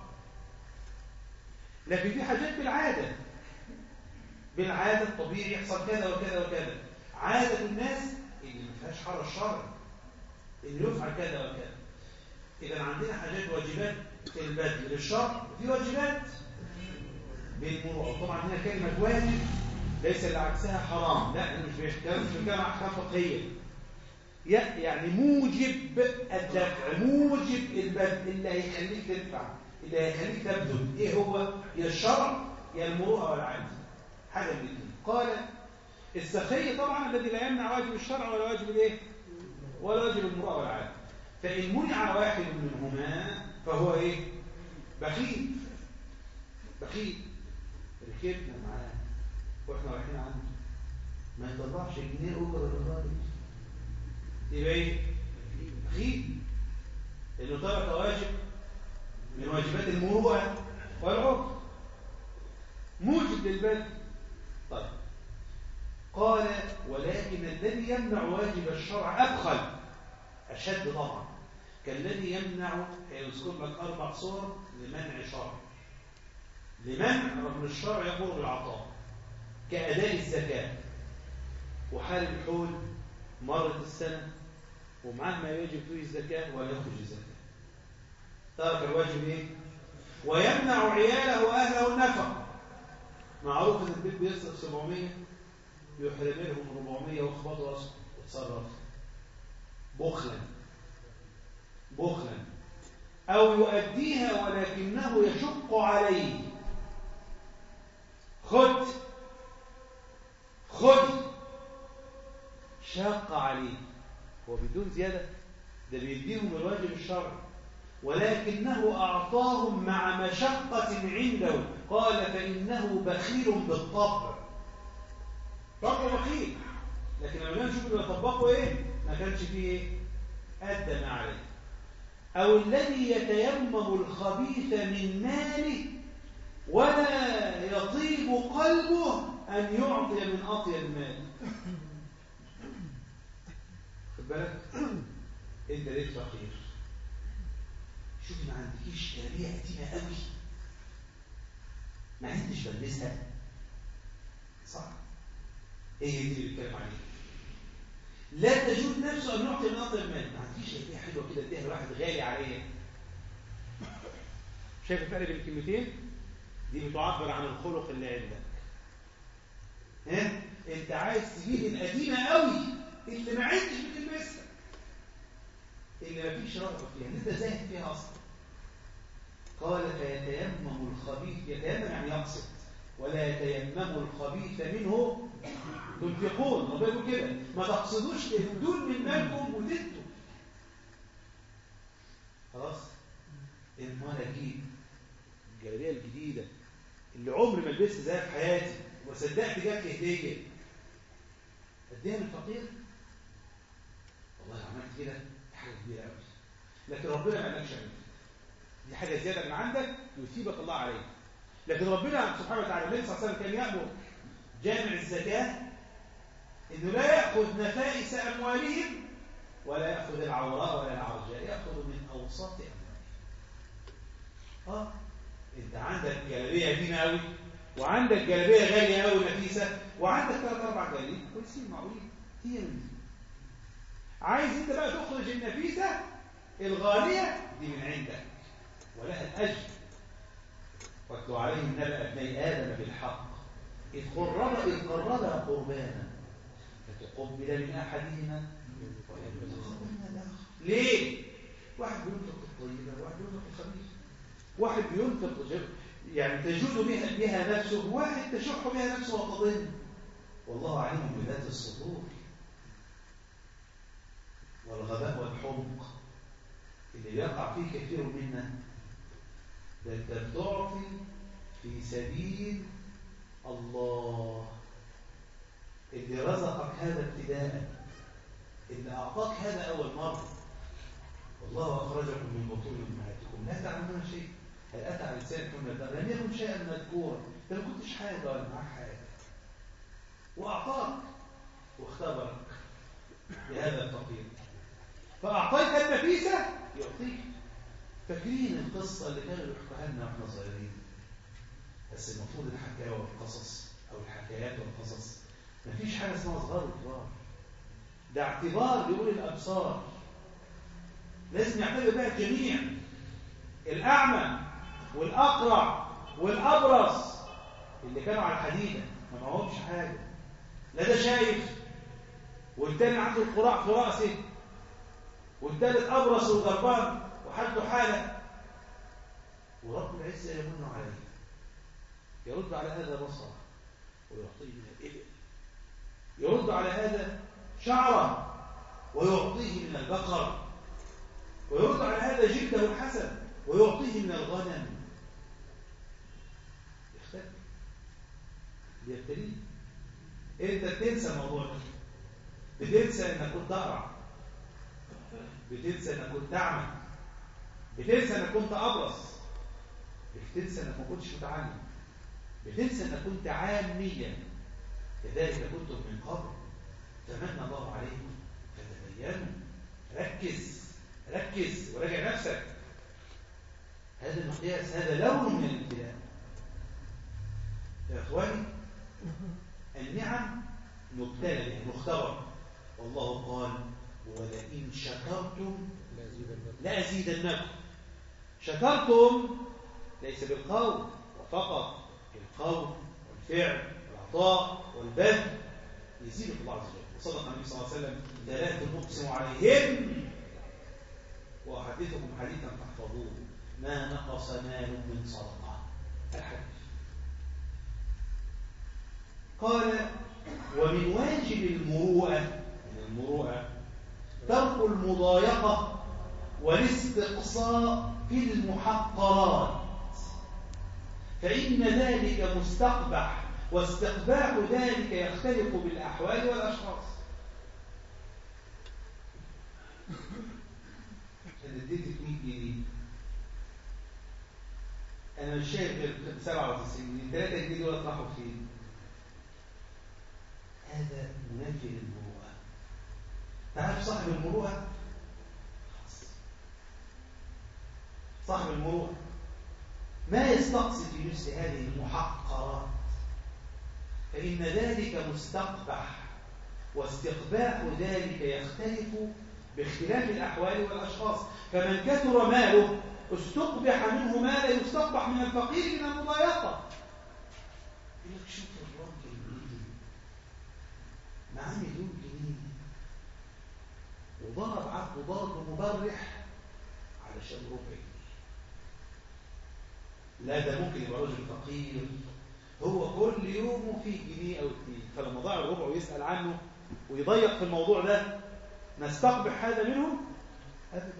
لكن في حاجات بالعاده بالعاده الطبيعي يحصل كذا وكذا وكذا عاده الناس اللي ما فيهاش حرج شرعي ان يفعل كذا وكذا اذا عندنا حاجات واجبات في البدل للشرع وفي واجبات بالمروءه طبعا هنا كلمه واجب ليس اللي عكسها حرام لا انا مش بتكلم مش بتكلم عن احكام فقهيه يعني موجب الدفع موجب البدل اللي هيخليك تدفع اللي هيخليك تبذل ايه هو يا الشرع يا المروءه والعدل حاجه من الاثنين قال السخي طبعا الذي لا يمنع واجب الشرع ولا واجب الايه ولا واجب المروءه والعدل فان منع واحد منهما فهو ايه بخيل بخيل ركبنا معاه واحنا رايحين عنده ما يطلعش جنيه اجره للراجل يبقى ايه بخيل لانه ترك واجب من واجبات المروءه والعقل موجب للبدء طيب قال ولكن الذي يمنع واجب الشرع أبخل أشد طبعا كالذي يمنع يذكر لك أربع صور لمنع شرع لمنع رغم الشرع يقول بالعطاء كأداء الزكاة وحال الحول مرت السنة ومعاه ما يجب فيه الزكاة ولا يخرج الزكاة ترك الواجب ايه ويمنع عياله واهله النفقه معروف ان البيت بيصرف 700 يحرم لهم 400 واخبطوا راسهم وتصرف بخلا بخلا او يؤديها ولكنه يشق عليه خد خد شاق عليه هو بدون زياده ده بيديهم الواجب الشرعي ولكنه أعطاهم مع مشقة عنده قال فإنه بخيل بالطبع طبع بخيل لكن لما نشوف اللي طبقه إيه ما كانش فيه إيه أدى ما عليه أو الذي يتيمم الخبيث من ماله ولا يطيب قلبه أن يعطي من أطيب المال خد بالك أنت ليك فقير شوفي ما عندكيش جلابيه قديمه قوي ما عندش بلبسها صح ايه دي اللي بيتكلم عليها لا تجود نفسه ان يعطي من اطيب المال ما عندكيش جلابيه حلوه كده اديها لواحد غالي عليا شايف الفرق بين الكلمتين دي بتعبر عن الخلق اللي عندك ها انت عايز تجيب القديمه قوي اللي ما عندش بتلبسها اللي ما فيش رغبه فيها اللي انت زاهد فيها اصلا قال فيتيمم الخبيث يتيمم يعني يقصد ولا يتيمم الخبيث منه تنفقون ربنا يقول كده ما تقصدوش تهدون من مالكم وتدوا خلاص المال اجيب الجلابيه الجديده اللي عمري ما لبست زيها في حياتي وصدقت جات لي هديه اديها للفقير والله عملت كده حاجه كبيره قوي لكن ربنا ما قالكش اعمل دي حاجه زياده من عندك يثيبك الله عليها لكن ربنا سبحانه وتعالى النبي صلى الله عليه وسلم كان يامر جامع الزكاه انه لا ياخذ نفائس اموالهم ولا ياخذ العوراء ولا العرجاء ياخذ من اوساط اموالهم اه انت عندك جلابيه قديمه قوي وعندك جلابيه غاليه قوي نفيسه وعندك ثلاث اربع جلابيه كويسين معقولين هي من دي عايز انت بقى تخرج النفيسه الغاليه دي من عندك ولها الاجر واتلو عليهم نبأ ابني ادم بالحق اذ قرب اذ قربا قربانا فتقبل من احدهما ولم يتقبل من الاخر ليه؟ واحد بينفق الطيبه وواحد بينفق الخبيث واحد بينفق يعني تجود بها, بها نفسه واحد تشح بها نفسه وتضل والله عليم بذات الصدور والغباء والحمق اللي يقع فيه كثير منا ده انت بتعطي في سبيل الله اللي رزقك هذا ابتداء اللي اعطاك هذا اول مره والله اخرجكم من بطون امهاتكم لا تعلمون شيء هل اتى على لسانكم لم يكن شيئا مذكورا انت ما كنتش حاجه ولا معاك حاجه واعطاك واختبرك بهذا الفقير فاعطيت النفيسه يعطيك فاكرين القصه اللي كانوا بيحكوها لنا واحنا صغيرين بس المفروض الحكايه والقصص او الحكايات والقصص مفيش حاجه اسمها صغار وكبار ده اعتبار لأولي الابصار لازم يعتبر بها الجميع الاعمى والاقرع والابرص اللي كانوا على الحديده ما معهمش حاجه لا ده شايف والتاني عنده القراع في راسه والتالت ابرص وضربان وحالته حاله ورب العزه يمن عليه يرد على هذا بصره ويعطيه من الابل يرد على هذا شعره ويعطيه من البقر ويرد على هذا جلده الحسن ويعطيه من الغنم يختلف بيبتليه انت بتنسى موضوع ده بتنسى انك كنت اقرع بتنسى انك كنت اعمى بتنسى انك كنت ابرص بتنسى انك ما كنتش متعلم بتنسى انك كنت عاميا كذلك كنتم من قبل تمنى الله عليكم فتبينوا ركز ركز وراجع نفسك هذا المقياس هذا لون من الابتلاء يا اخواني النعم مبتلى بها مختبر والله قال ولئن شكرتم لأزيدنكم شكرتم ليس بالقول وفقط بالقول والفعل والعطاء والبذل يزيد الله عز وجل وصدق النبي صلى الله عليه وسلم ثلاث مقسم عليهن وأحدثكم حديثا تحفظوه ما نقص مال من صدقة الحديث قال ومن واجب المروءة من المروءة ترك المضايقة والاستقصاء في المحقرات فإن ذلك مستقبح واستقباح ذلك يختلف بالأحوال والأشخاص أنا اديتك 100 جنيه أنا مش شايف غير 97 جنيه 3 جنيه دول راحوا فين؟ هذا منافي للمروءة تعرف صاحب المروءة صاحب المروءة ما يستقصد في مثل هذه المحقرات فإن ذلك مستقبح واستقباح ذلك يختلف باختلاف الأحوال والأشخاص فمن كثر ماله استقبح منه ما لا يستقبح من الفقير من المضايقة يقول لك شوف الراجل معاه مليون جنيه وضرب عبده ضرب مبرح علشان ربع جنيه لا ده ممكن يبقى راجل فقير هو كل يوم فيه جنيه او اثنين فلما ضاع الربع ويسال عنه ويضيق في الموضوع ده نستقبح هذا منه ابدا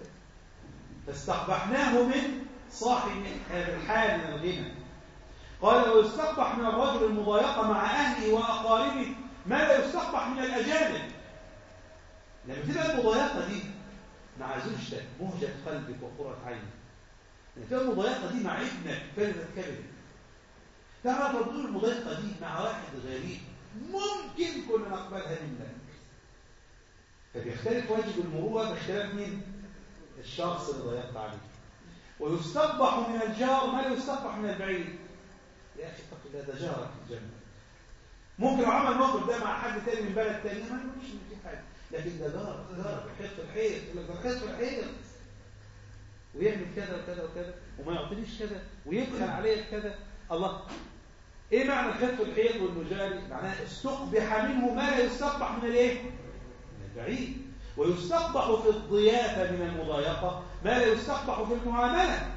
فاستقبحناه من صاحب هذا الحال من الغنى قال ويستقبح من الرجل المضايقه مع اهله واقاربه ما لا يستقبح من الاجانب لما تبقى المضايقه دي مع زوجتك مهجه قلبك وقره عينك لما تبقى المضايقه دي مع ابنك فلذة كبدك تعرف ردود المضايقه دي مع واحد غريب ممكن كنا نقبلها منك فبيختلف واجب المروءه باختلاف مين الشخص اللي ضيقت عليه ويستقبح من الجار ما لا يستقبح من البعيد يا اخي اتق الله ده جارك في الجنه ممكن لو عمل موقف ده مع حد تاني من بلد تاني ما نقولش ان في حاجه لكن ده جارك جارك الحيط في الحيط يقول لك ده الحيط في الحيط ويعمل كذا وكذا وكذا وما يعطينيش كذا ويبخل عليا كذا الله ايه معنى الحيط في الحيط وانه جاري معناه استقبح منه ما لا يستقبح من الايه من البعيد ويستقبح في الضيافة من المضايقة ما لا يستقبح في المعاملة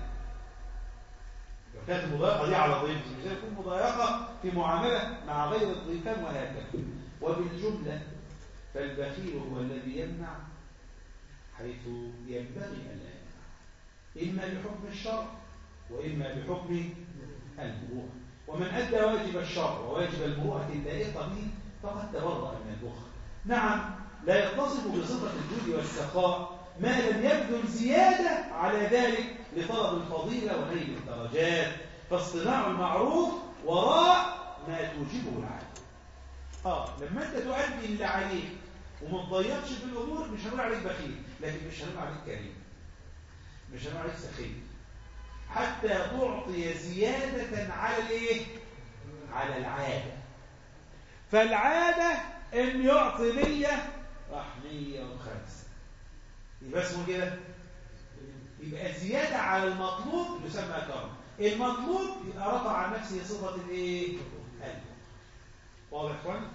لو كانت المضايقة دي على ضيف مش يكون مضايقة في معاملة مع غير الضيفان وهكذا وبالجملة فالبخيل هو الذي يمنع حيث ينبغي أن لا يمنع إما بحكم الشرع وإما بحكم المروءة ومن أدى واجب الشرع وواجب المروءة اللائقة به فقد تبرأ من البخل نعم لا يتصف بصفة الجود والسخاء ما لم يبذل زيادة على ذلك لطلب الفضيلة ونيل الدرجات فاصطناع المعروف وراء ما توجبه العادة آه لما أنت تؤدي اللي عليك وما تضيقش في الأمور مش هنقول عليك بخيل لكن مش هنقول عليك كريم مش هنقول عليك سخي حتى تعطي زيادة على الايه على العادة فالعادة ان يعطي مية راح مية وخمسة يبقى اسمه كده يبقى زيادة على المطلوب يسمى كرم المطلوب يبقى رفع عن نفسه صفة الايه البخل واضح يا اخوان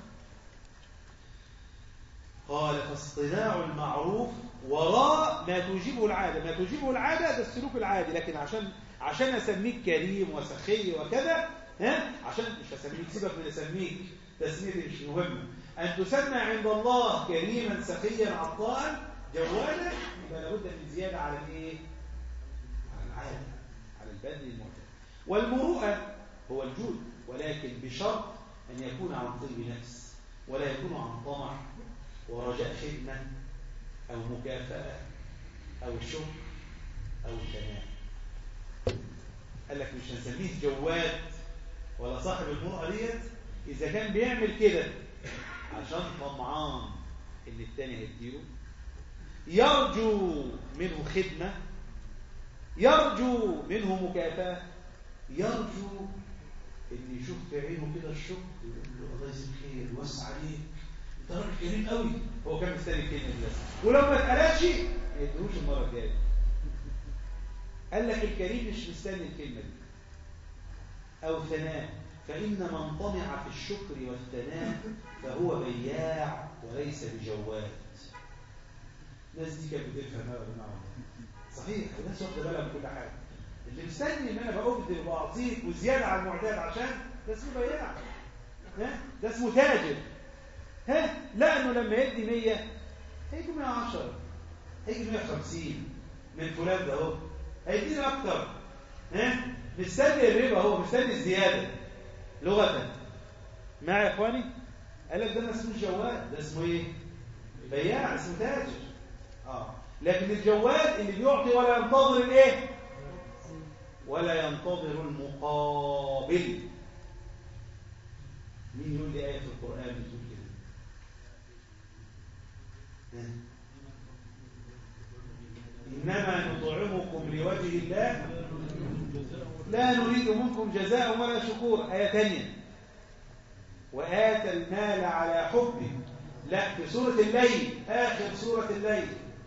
قال فاصطناع المعروف وراء ما توجبه العادة ما توجبه العادة ده السلوك العادي لكن عشان عشان اسميك كريم وسخي وكذا ها عشان مش هسميك سيبك من اسميك تسميتي مش مهمه ان تسمى عند الله كريما سخيا عطاء جوادا يبقى لابد من زياده على الايه على العاده على البذل المعتاد والمروءه هو الجود ولكن بشرط ان يكون عن طيب نفس ولا يكون عن طمع ورجاء خدمه او مكافاه او شكر او ثناء قال لك مش هنسميه جواد ولا صاحب المرأة ديت إذا كان بيعمل كده عشان طمعان إن التاني هيديله يرجو منه خدمة يرجو منه مكافأة يرجو إن يشوف في عينه كده الشكر يقول له الله يجزيك خير وسع عليك انت راجل كريم قوي هو كان مستني الكلمه دي بس ولو ما اتقالش ما يديهوش المره الجايه قال لك الكريم مش مستني الكلمه دي او ثناء فان من طمع في الشكر والثناء فهو بياع وليس بجواد الناس دي كانت بتفهم هذا بالمعنى صحيح الناس واخده بالها من كل حاجه اللي مستني ان انا بأبذل واعطيك وزياده على المعتاد عشان ده اسمه بياع ها ده اسمه تاجر ها لانه لما يدي 100 هيجي 110 هيجي 150 من فلان ده اهو هيديني اكتر ها مستني الربا اهو مستني الزياده لغه معي يا اخواني قال لك ده ما اسمه جواد ده اسمه ايه بياع اسمه تاجر اه لكن الجواد اللي بيعطي ولا ينتظر الايه ولا ينتظر المقابل مين يقول لي آية في القرآن بتقول كده إنما نطعمكم لوجه الله لا نريد منكم جزاء ولا شكور آية ثانية وآتى المال على حبه لا في سورة الليل آخر سورة الليل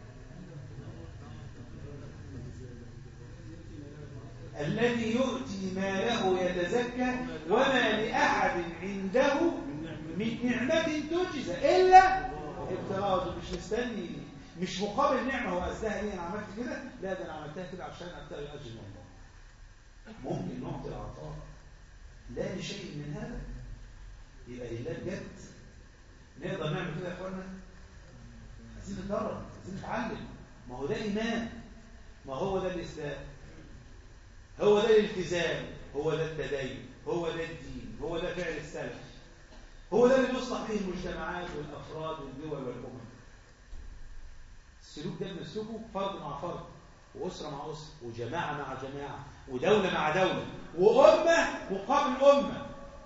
الذي يؤتي ماله يتزكى وما لأحد عنده من نعمة تجزى إلا ابتغاء مش مستني مش مقابل نعمة هو قصدها ايه أنا عملت كده لا ده أنا عملتها كده عشان أبتغي أجر من الله ممكن نعطي العطاء لا لشيء من هذا يبقى لله بجد نقدر نعمل كده يا اخوانا عايزين نتدرب عايزين نتعلم ما هو ده ايمان ما هو ده الاسلام هو ده الالتزام هو ده التدين هو ده الدين هو ده فعل السلف هو ده اللي بيصلح فيه المجتمعات والافراد والدول والامم السلوك ده بنسلكه فرد مع فرد واسره مع اسره وجماعه مع جماعه ودوله مع دوله وامه مقابل امه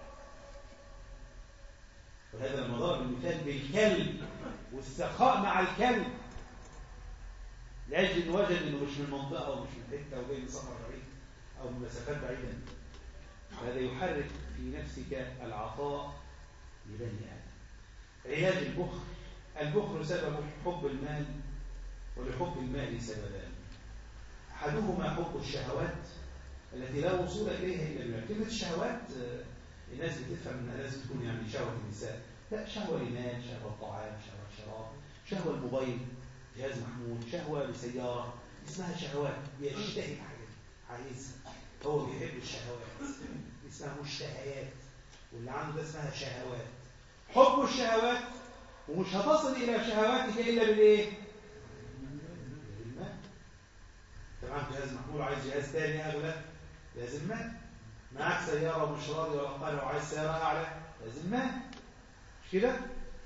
وهذا لما ضرب المثال بالكلب والسخاء مع الكلب لاجل ان وجد انه مش من منطقه ومش من حته وجاي من سفر بعيد او من مسافات بعيده هذا يحرك في نفسك العطاء لبني ادم علاج البخل البخل سبب حب المال ولحب المال سببان احدهما حب الشهوات التي لا وصول اليها الا بالمال كلمه الشهوات الناس بتفهم انها لازم تكون يعني شهوه النساء لا شهوه لمال شهوه طعام شهوه شراب شهوه الموبايل جهاز محمول شهوه لسياره اسمها شهوات بيشتهي حاجه عايزها هو بيحب الشهوات اسمها مشتهيات واللي عنده ده اسمها شهوات حب الشهوات ومش هتصل الى شهواتك الا بالايه بالمال طبعا جهاز محمول عايز جهاز تاني اغلى لازم مال معاك سيارة ومش راضي ولا قال وعايز سيارة أعلى لازم مال مش كده؟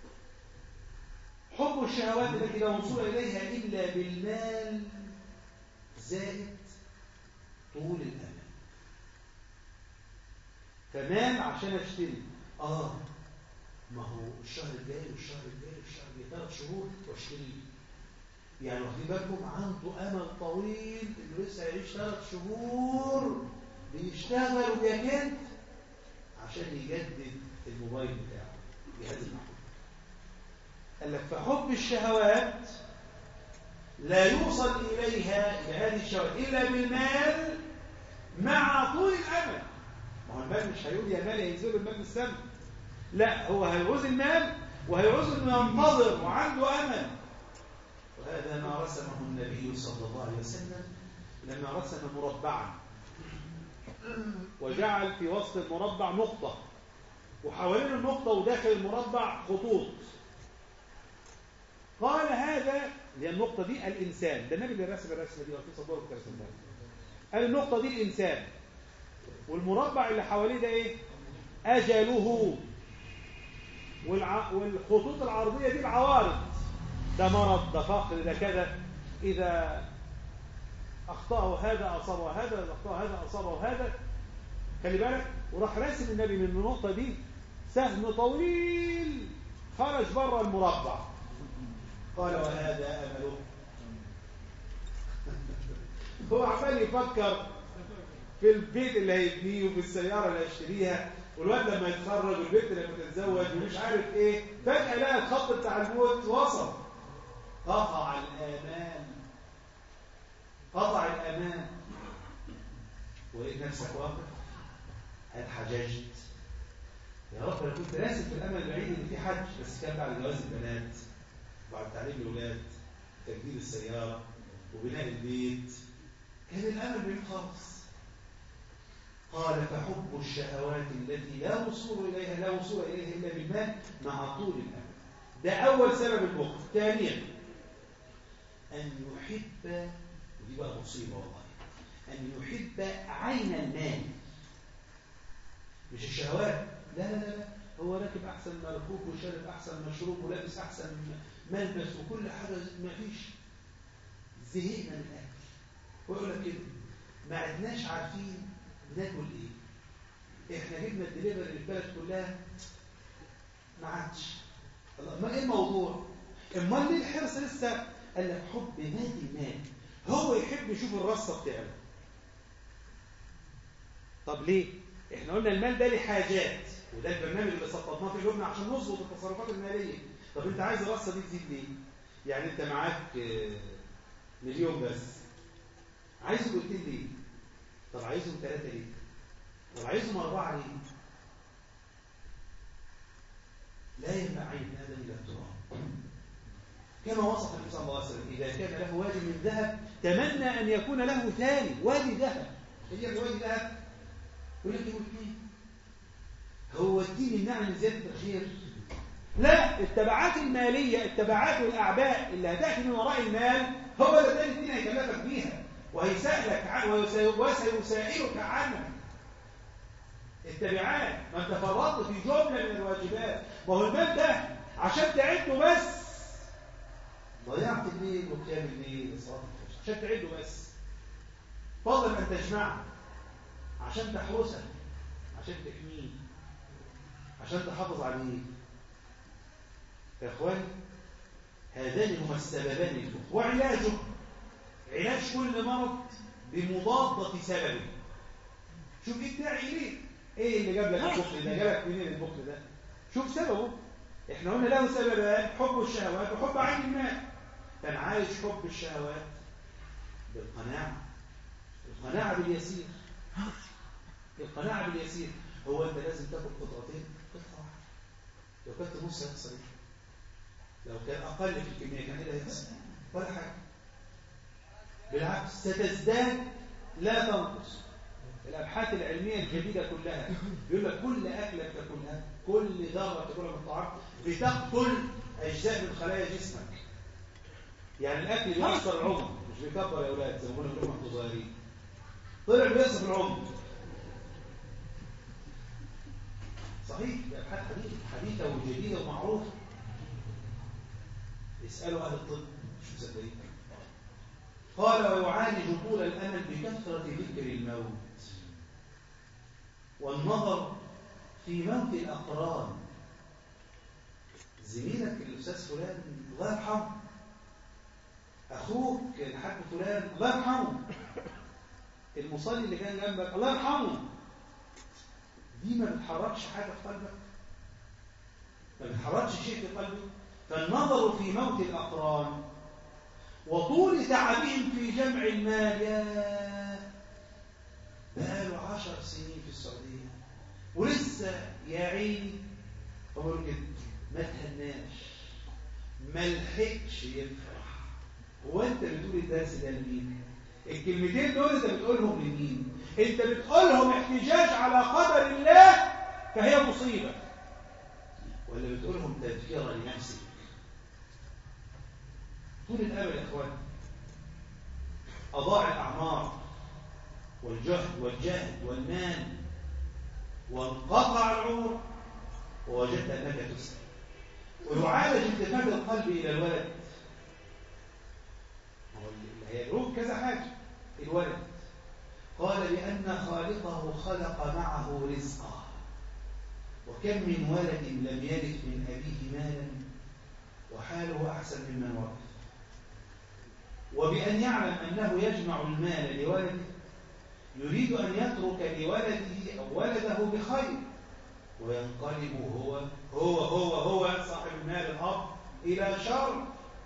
حب الشهوات التي لا وصول إليها إلا بالمال زائد طول الأمل فمال عشان أشتري آه ما هو الشهر الجاي والشهر الجاي والشهر الجاي ثلاث شهور واشتري يعني واخدين بالكم عنده أمل طويل إنه لسه هيعيش ثلاث شهور بيشتغل وبيجد عشان يجدد الموبايل بتاعه جهاز المحمول قال لك فحب الشهوات لا يوصل إليها بهذه الشهوات إلا بالمال مع طول الأمل ما هو المال مش هيقول يا مال ينزل المال من السماء لا هو هيعوز المال وهيعوز انه ينتظر وعنده أمل وهذا ما رسمه النبي صلى الله عليه وسلم لما رسم مربعا وجعل في وسط المربع نقطة وحوالين النقطة وداخل المربع خطوط قال هذا هي النقطة دي الإنسان ده النبي اللي رسم الرسمة دي وفي صدوره كرسم قال النقطة دي الإنسان والمربع اللي حواليه ده إيه أجله والع... والخطوط العرضية دي العوارض ده مرض ده فقر ده كذا إذا أخطأه هذا أصابه هذا إذا أخطأه هذا أصابه هذا خلي بالك وراح راسم النبي من النقطة دي سهم طويل خرج بره المربع قال وهذا أمله هو عمال يفكر في البيت اللي هيبنيه وفي السيارة اللي هيشتريها والواد لما يتخرج والبنت لما تتزوج ومش عارف ايه فجأة لقى الخط بتاع الموت وصل قطع الآمان قطع الأمان ولقيت نفسك واقف هل حججت يا رب انا كنت راسم في الامل البعيد ان في حج بس كان بعد جواز البنات وبعد تعليم الاولاد تجديد السياره وبناء البيت كان الامل بعيد خالص قال فحب الشهوات التي لا وصول اليها لا وصول اليها الا بالمال مع طول الامل ده اول سبب البخل ثانيا ان يحب ودي بقى مصيبه والله ان يحب عين المال مش الشهوات لا لا لا هو راكب احسن مركوب وشارب احسن مشروب ولابس احسن ملبس وكل حاجه ما فيش زهقنا من الاكل ويقول لك كده ما عدناش عارفين ناكل ايه احنا جبنا الدليفري للبلد كلها ما عادش ما ايه الموضوع امال ليه الحرص لسه قال لك حب مال المال هو يحب يشوف الرصه بتاعه طب ليه احنا قلنا المال ده لحاجات وده البرنامج اللي سطبناه في قلوبنا عشان نظبط التصرفات الماليه طب انت عايز الرصه دي تزيد ليه يعني انت معاك مليون بس عايزه قلتين ليه طب عايزهم ثلاثه ليه طب عايزهم اربعه ليه لا ينبع عين هذا الا التراب كما وصف النبي صلى الله عليه وسلم اذا كان له وادي من ذهب تمنى ان يكون له ثاني وادي ذهب هي وادي ذهب يقول لك اثنين هو الدين يمنعني من زياده الخير لا التبعات الماليه التبعات والاعباء اللي هتاتي من وراء المال هو اللي تاني الدين هيكلفك بيها وهيسالك عنه وسيسائلك عنها التبعات ما انت فرطت في جمله من الواجبات ما هو المال ده عشان تعده بس ضيعت الليل وقيام الليل وصلاه الفجر عشان تعده بس فضل ان تجمعه عشان تحرسه عشان تحميه عشان تحافظ عليه يا اخواني هذان هما السببان للبخل وعلاجه علاج كل مرض بمضادة سببه شوف ايه بتاعي ليه ايه اللي جاب لك البخل ده جابك منين البخل ده شوف سببه احنا قلنا له سببان حب الشهوات وحب عين المال فنعالج حب الشهوات بالقناعة القناعة باليسير القناعة باليسير هو انت لازم تاكل قطعتين قطعة لو كنت نص هيحصل ايه لو كان اقل في الكمية كان ايه هيحصل ولا حاجة بالعكس ستزداد لا تنقص الابحاث العلميه الجديده كلها بيقول لك كل اكله بتاكلها كل ذره بتاكلها من الطعام بتقتل اجزاء من خلايا جسمك يعني الاكل بيأثر العمر مش بيكبر يا اولاد زي ما كنا بنقول واحنا صغيرين طلع بيأثر العمر صحيح ابحاث حديثه حديثه وجديده ومعروفه اسالوا اهل الطب مش مصدقين قال ويعالج طول الامل بكثره ذكر الموت والنظر في موت الاقران زميلك الاستاذ فلان الله يرحمه اخوك الحاج فلان الله يرحمه المصلي اللي كان جنبك الله يرحمه دي ما بتحركش حاجه في قلبك ما بتحركش شيء في قلبك فالنظر في موت الاقران وطول تعبهم في جمع المال يا بقاله عشر سنين في السعودية ولسه يا عيني أقول كده ما تهناش ما لحقش يفرح هو أنت بتقول الدرس ده لمين؟ الكلمتين دول أنت بتقولهم لمين؟ أنت بتقولهم احتجاج على قدر الله فهي مصيبة ولا بتقولهم تذكرة لنفسك طول الأمل يا إخوان أضاع الأعمار والجهد والجهد والمال وانقطع العمر ووجدت أنك تسأل ويعالج التفات القلب إلى الولد هيدعوك كذا حاجة الولد قال لأن خالقه خلق معه رزقا وكم من ولد لم يرث من أبيه مالا وحاله أحسن ممن ورث وبأن يعلم أنه يجمع المال لولده يريد أن يترك لولده أو ولده بخير وينقلب هو هو هو هو صاحب المال الأب إلى شر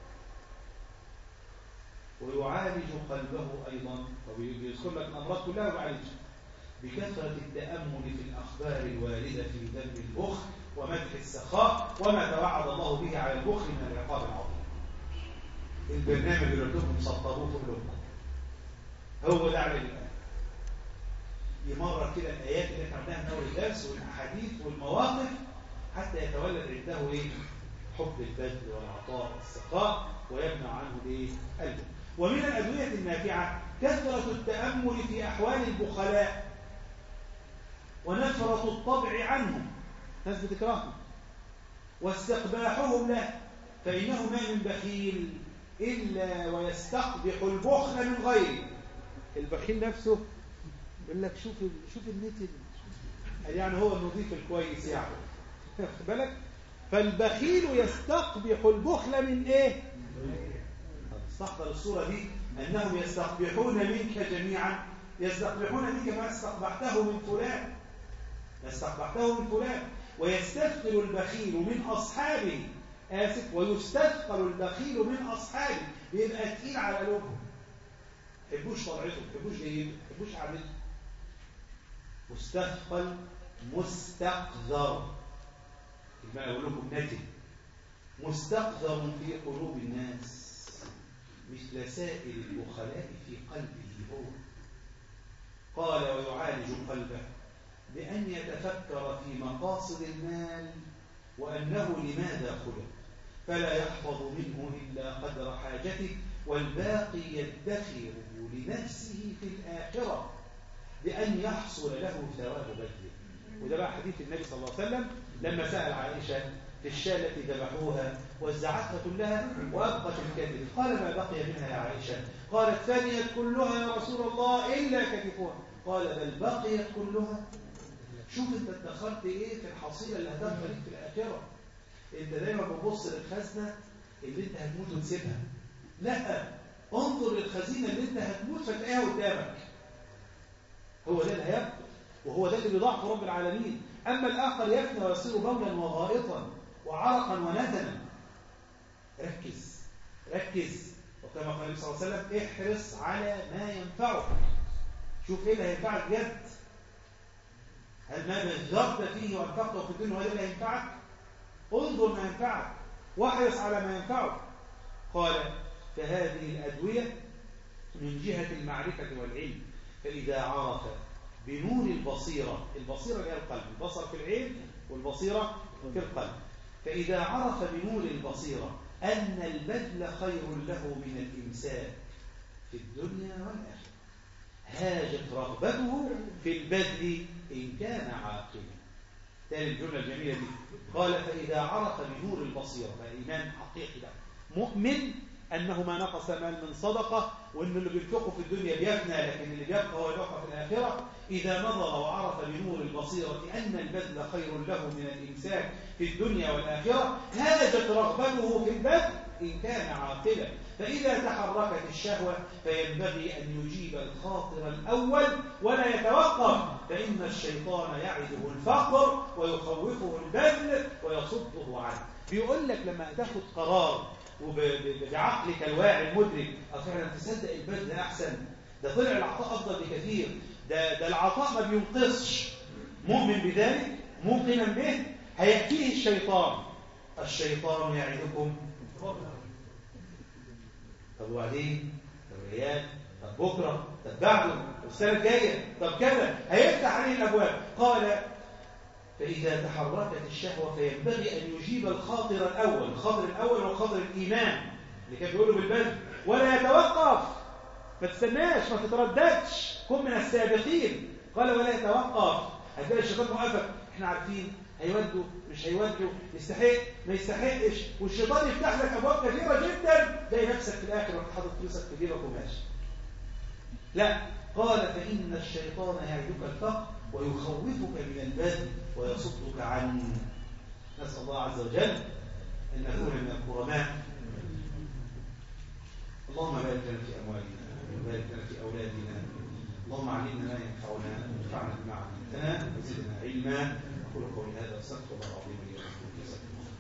ويعالج قلبه أيضا ويذكر لك الأمراض كلها ويعالجها بكثرة التأمل في الأخبار الواردة في ذنب البخل ومدح السخاء وما توعد الله به على البخل من العقاب العظيم البرنامج اللي قلت لكم سطروه في قلوبكم هو ده على الآن يمرر كده الآيات اللي احنا عملناها من أول الدرس والأحاديث والمواقف حتى يتولد عنده إيه؟ حب البذل والعطاء والسخاء ويمنع عنه الايه؟ قلبه ومن الأدوية النافعة كثرة التأمل في أحوال البخلاء ونفرة الطبع عنهم ناس بتكرههم واستقباحهم له فإنه ما من بخيل إلا ويستقبح البخل من غيره البخيل نفسه يقول لك شوف شوف النت يعني هو النظيف الكويس يعني واخد بالك فالبخيل يستقبح البخل من ايه استحضر الصورة دي أنهم يستقبحون منك جميعا يستقبحون منك ما استقبحته من فلان استقبحته من فلان ويستثقل البخيل من أصحابه آسف ويستثقل البخيل من أصحابه بيبقى تقيل على قلوبهم حبوش طبيعته حبوش جيد حبوش عامل مستثقل مستقذر ما أقول لكم نتن مستقذر في قلوب الناس مثل سائر البخلاء في قلبه هو قال ويعالج قلبه بأن يتفكر في مقاصد المال وأنه لماذا خلق فلا يحفظ منه إلا قدر حاجته والباقي يدخره لنفسه في الآخرة بأن يحصل له ثواب بذله وده بقى حديث النبي صلى الله عليه وسلم لما سأل عائشة في الشاة التي ذبحوها وزعتها كلها وأبقت الكتف قال ما بقي منها يا عائشة قالت ثانيت كلها يا رسول الله إلا كتفها قال بل بقيت كلها شوف انت اتدخلت ايه في الحصيلة اللي هتبقى لك في الآخرة انت دايما بتبص للخزنة اللي انت هتموت وتسيبها لا انظر للخزينة اللي انت هتموت فتلاقيها قدامك هو ده اللي هيبقى وهو ده اللي بيضاعف رب العالمين أما الآخر يفنى ويصير بولا وغائطا وعرقا ونتنا ركز ركز وكما قال النبي صلى الله عليه وسلم احرص على ما ينفعك شوف ايه اللي هينفعك جد هل ما بذرت فيه وانفقته في الدنيا وهذا اللي هينفعك انظر ما ينفعك واحرص على ما ينفعك قال فهذه الأدوية من جهة المعرفة والعلم فإذا عرف بنور البصيرة البصيرة هي القلب البصر في العين والبصيرة في القلب فإذا عرف بنور البصيرة أن البذل خير له من الإمساك في الدنيا والآخرة هاجت رغبته في البذل إن كان عاقلا تاني الجملة الجميلة دي قال فإذا عرف بنور البصيرة فإيمان حقيقي ده مؤمن أنه ما نقص مال من صدقة وأن اللي بينفقه في الدنيا بيفنى لكن اللي بيبقى هو يبقى في الآخرة إذا نظر وعرف بنور البصيرة أن البذل خير له من الإمساك في الدنيا والآخرة هاجت رغبته في البذل إن كان عاقلا فإذا تحركت الشهوة فينبغي أن يجيب الخاطر الأول ولا يتوقف فإن الشيطان يعده الفقر ويخوفه البذل ويصده عنه بيقول لك لما تاخد قرار وبعقلك الواعي المدرك فعلا تصدق البذل احسن ده طلع العطاء افضل بكثير ده ده العطاء ما بينقصش مؤمن بذلك موقنا به هيأتيه الشيطان الشيطان يعدكم طب وبعدين طب ريال طب بكره طب بعده طب السنه الجايه طب كذا هيفتح عليه الابواب قال فإذا تحركت الشهوة فينبغي أن يجيب الخاطر الأول الخاطر الأول هو خاطر الإيمان اللي كان بيقوله بالبلد ولا يتوقف ما تستناش ما تترددش كن من السابقين قال ولا يتوقف هتلاقي الشيطان موقفك احنا عارفين هيودوا مش هيودوا يستحق ما يستحقش والشيطان يفتح لك ابواب كثيره جدا تلاقي نفسك في الاخر وانت حاطط فلوسك في جيبك وماشي لا قال فان الشيطان يعدك الفقر ويخوفك من البذل ويصدك عنه نسأل الله عز وجل أن نكون من الكرماء اللهم بارك لنا في أموالنا وبارك لنا في أولادنا اللهم علمنا ما ينفعنا وانفعنا بما علمتنا وزدنا علما أقول قولي هذا واستغفر الله العظيم لي ولكم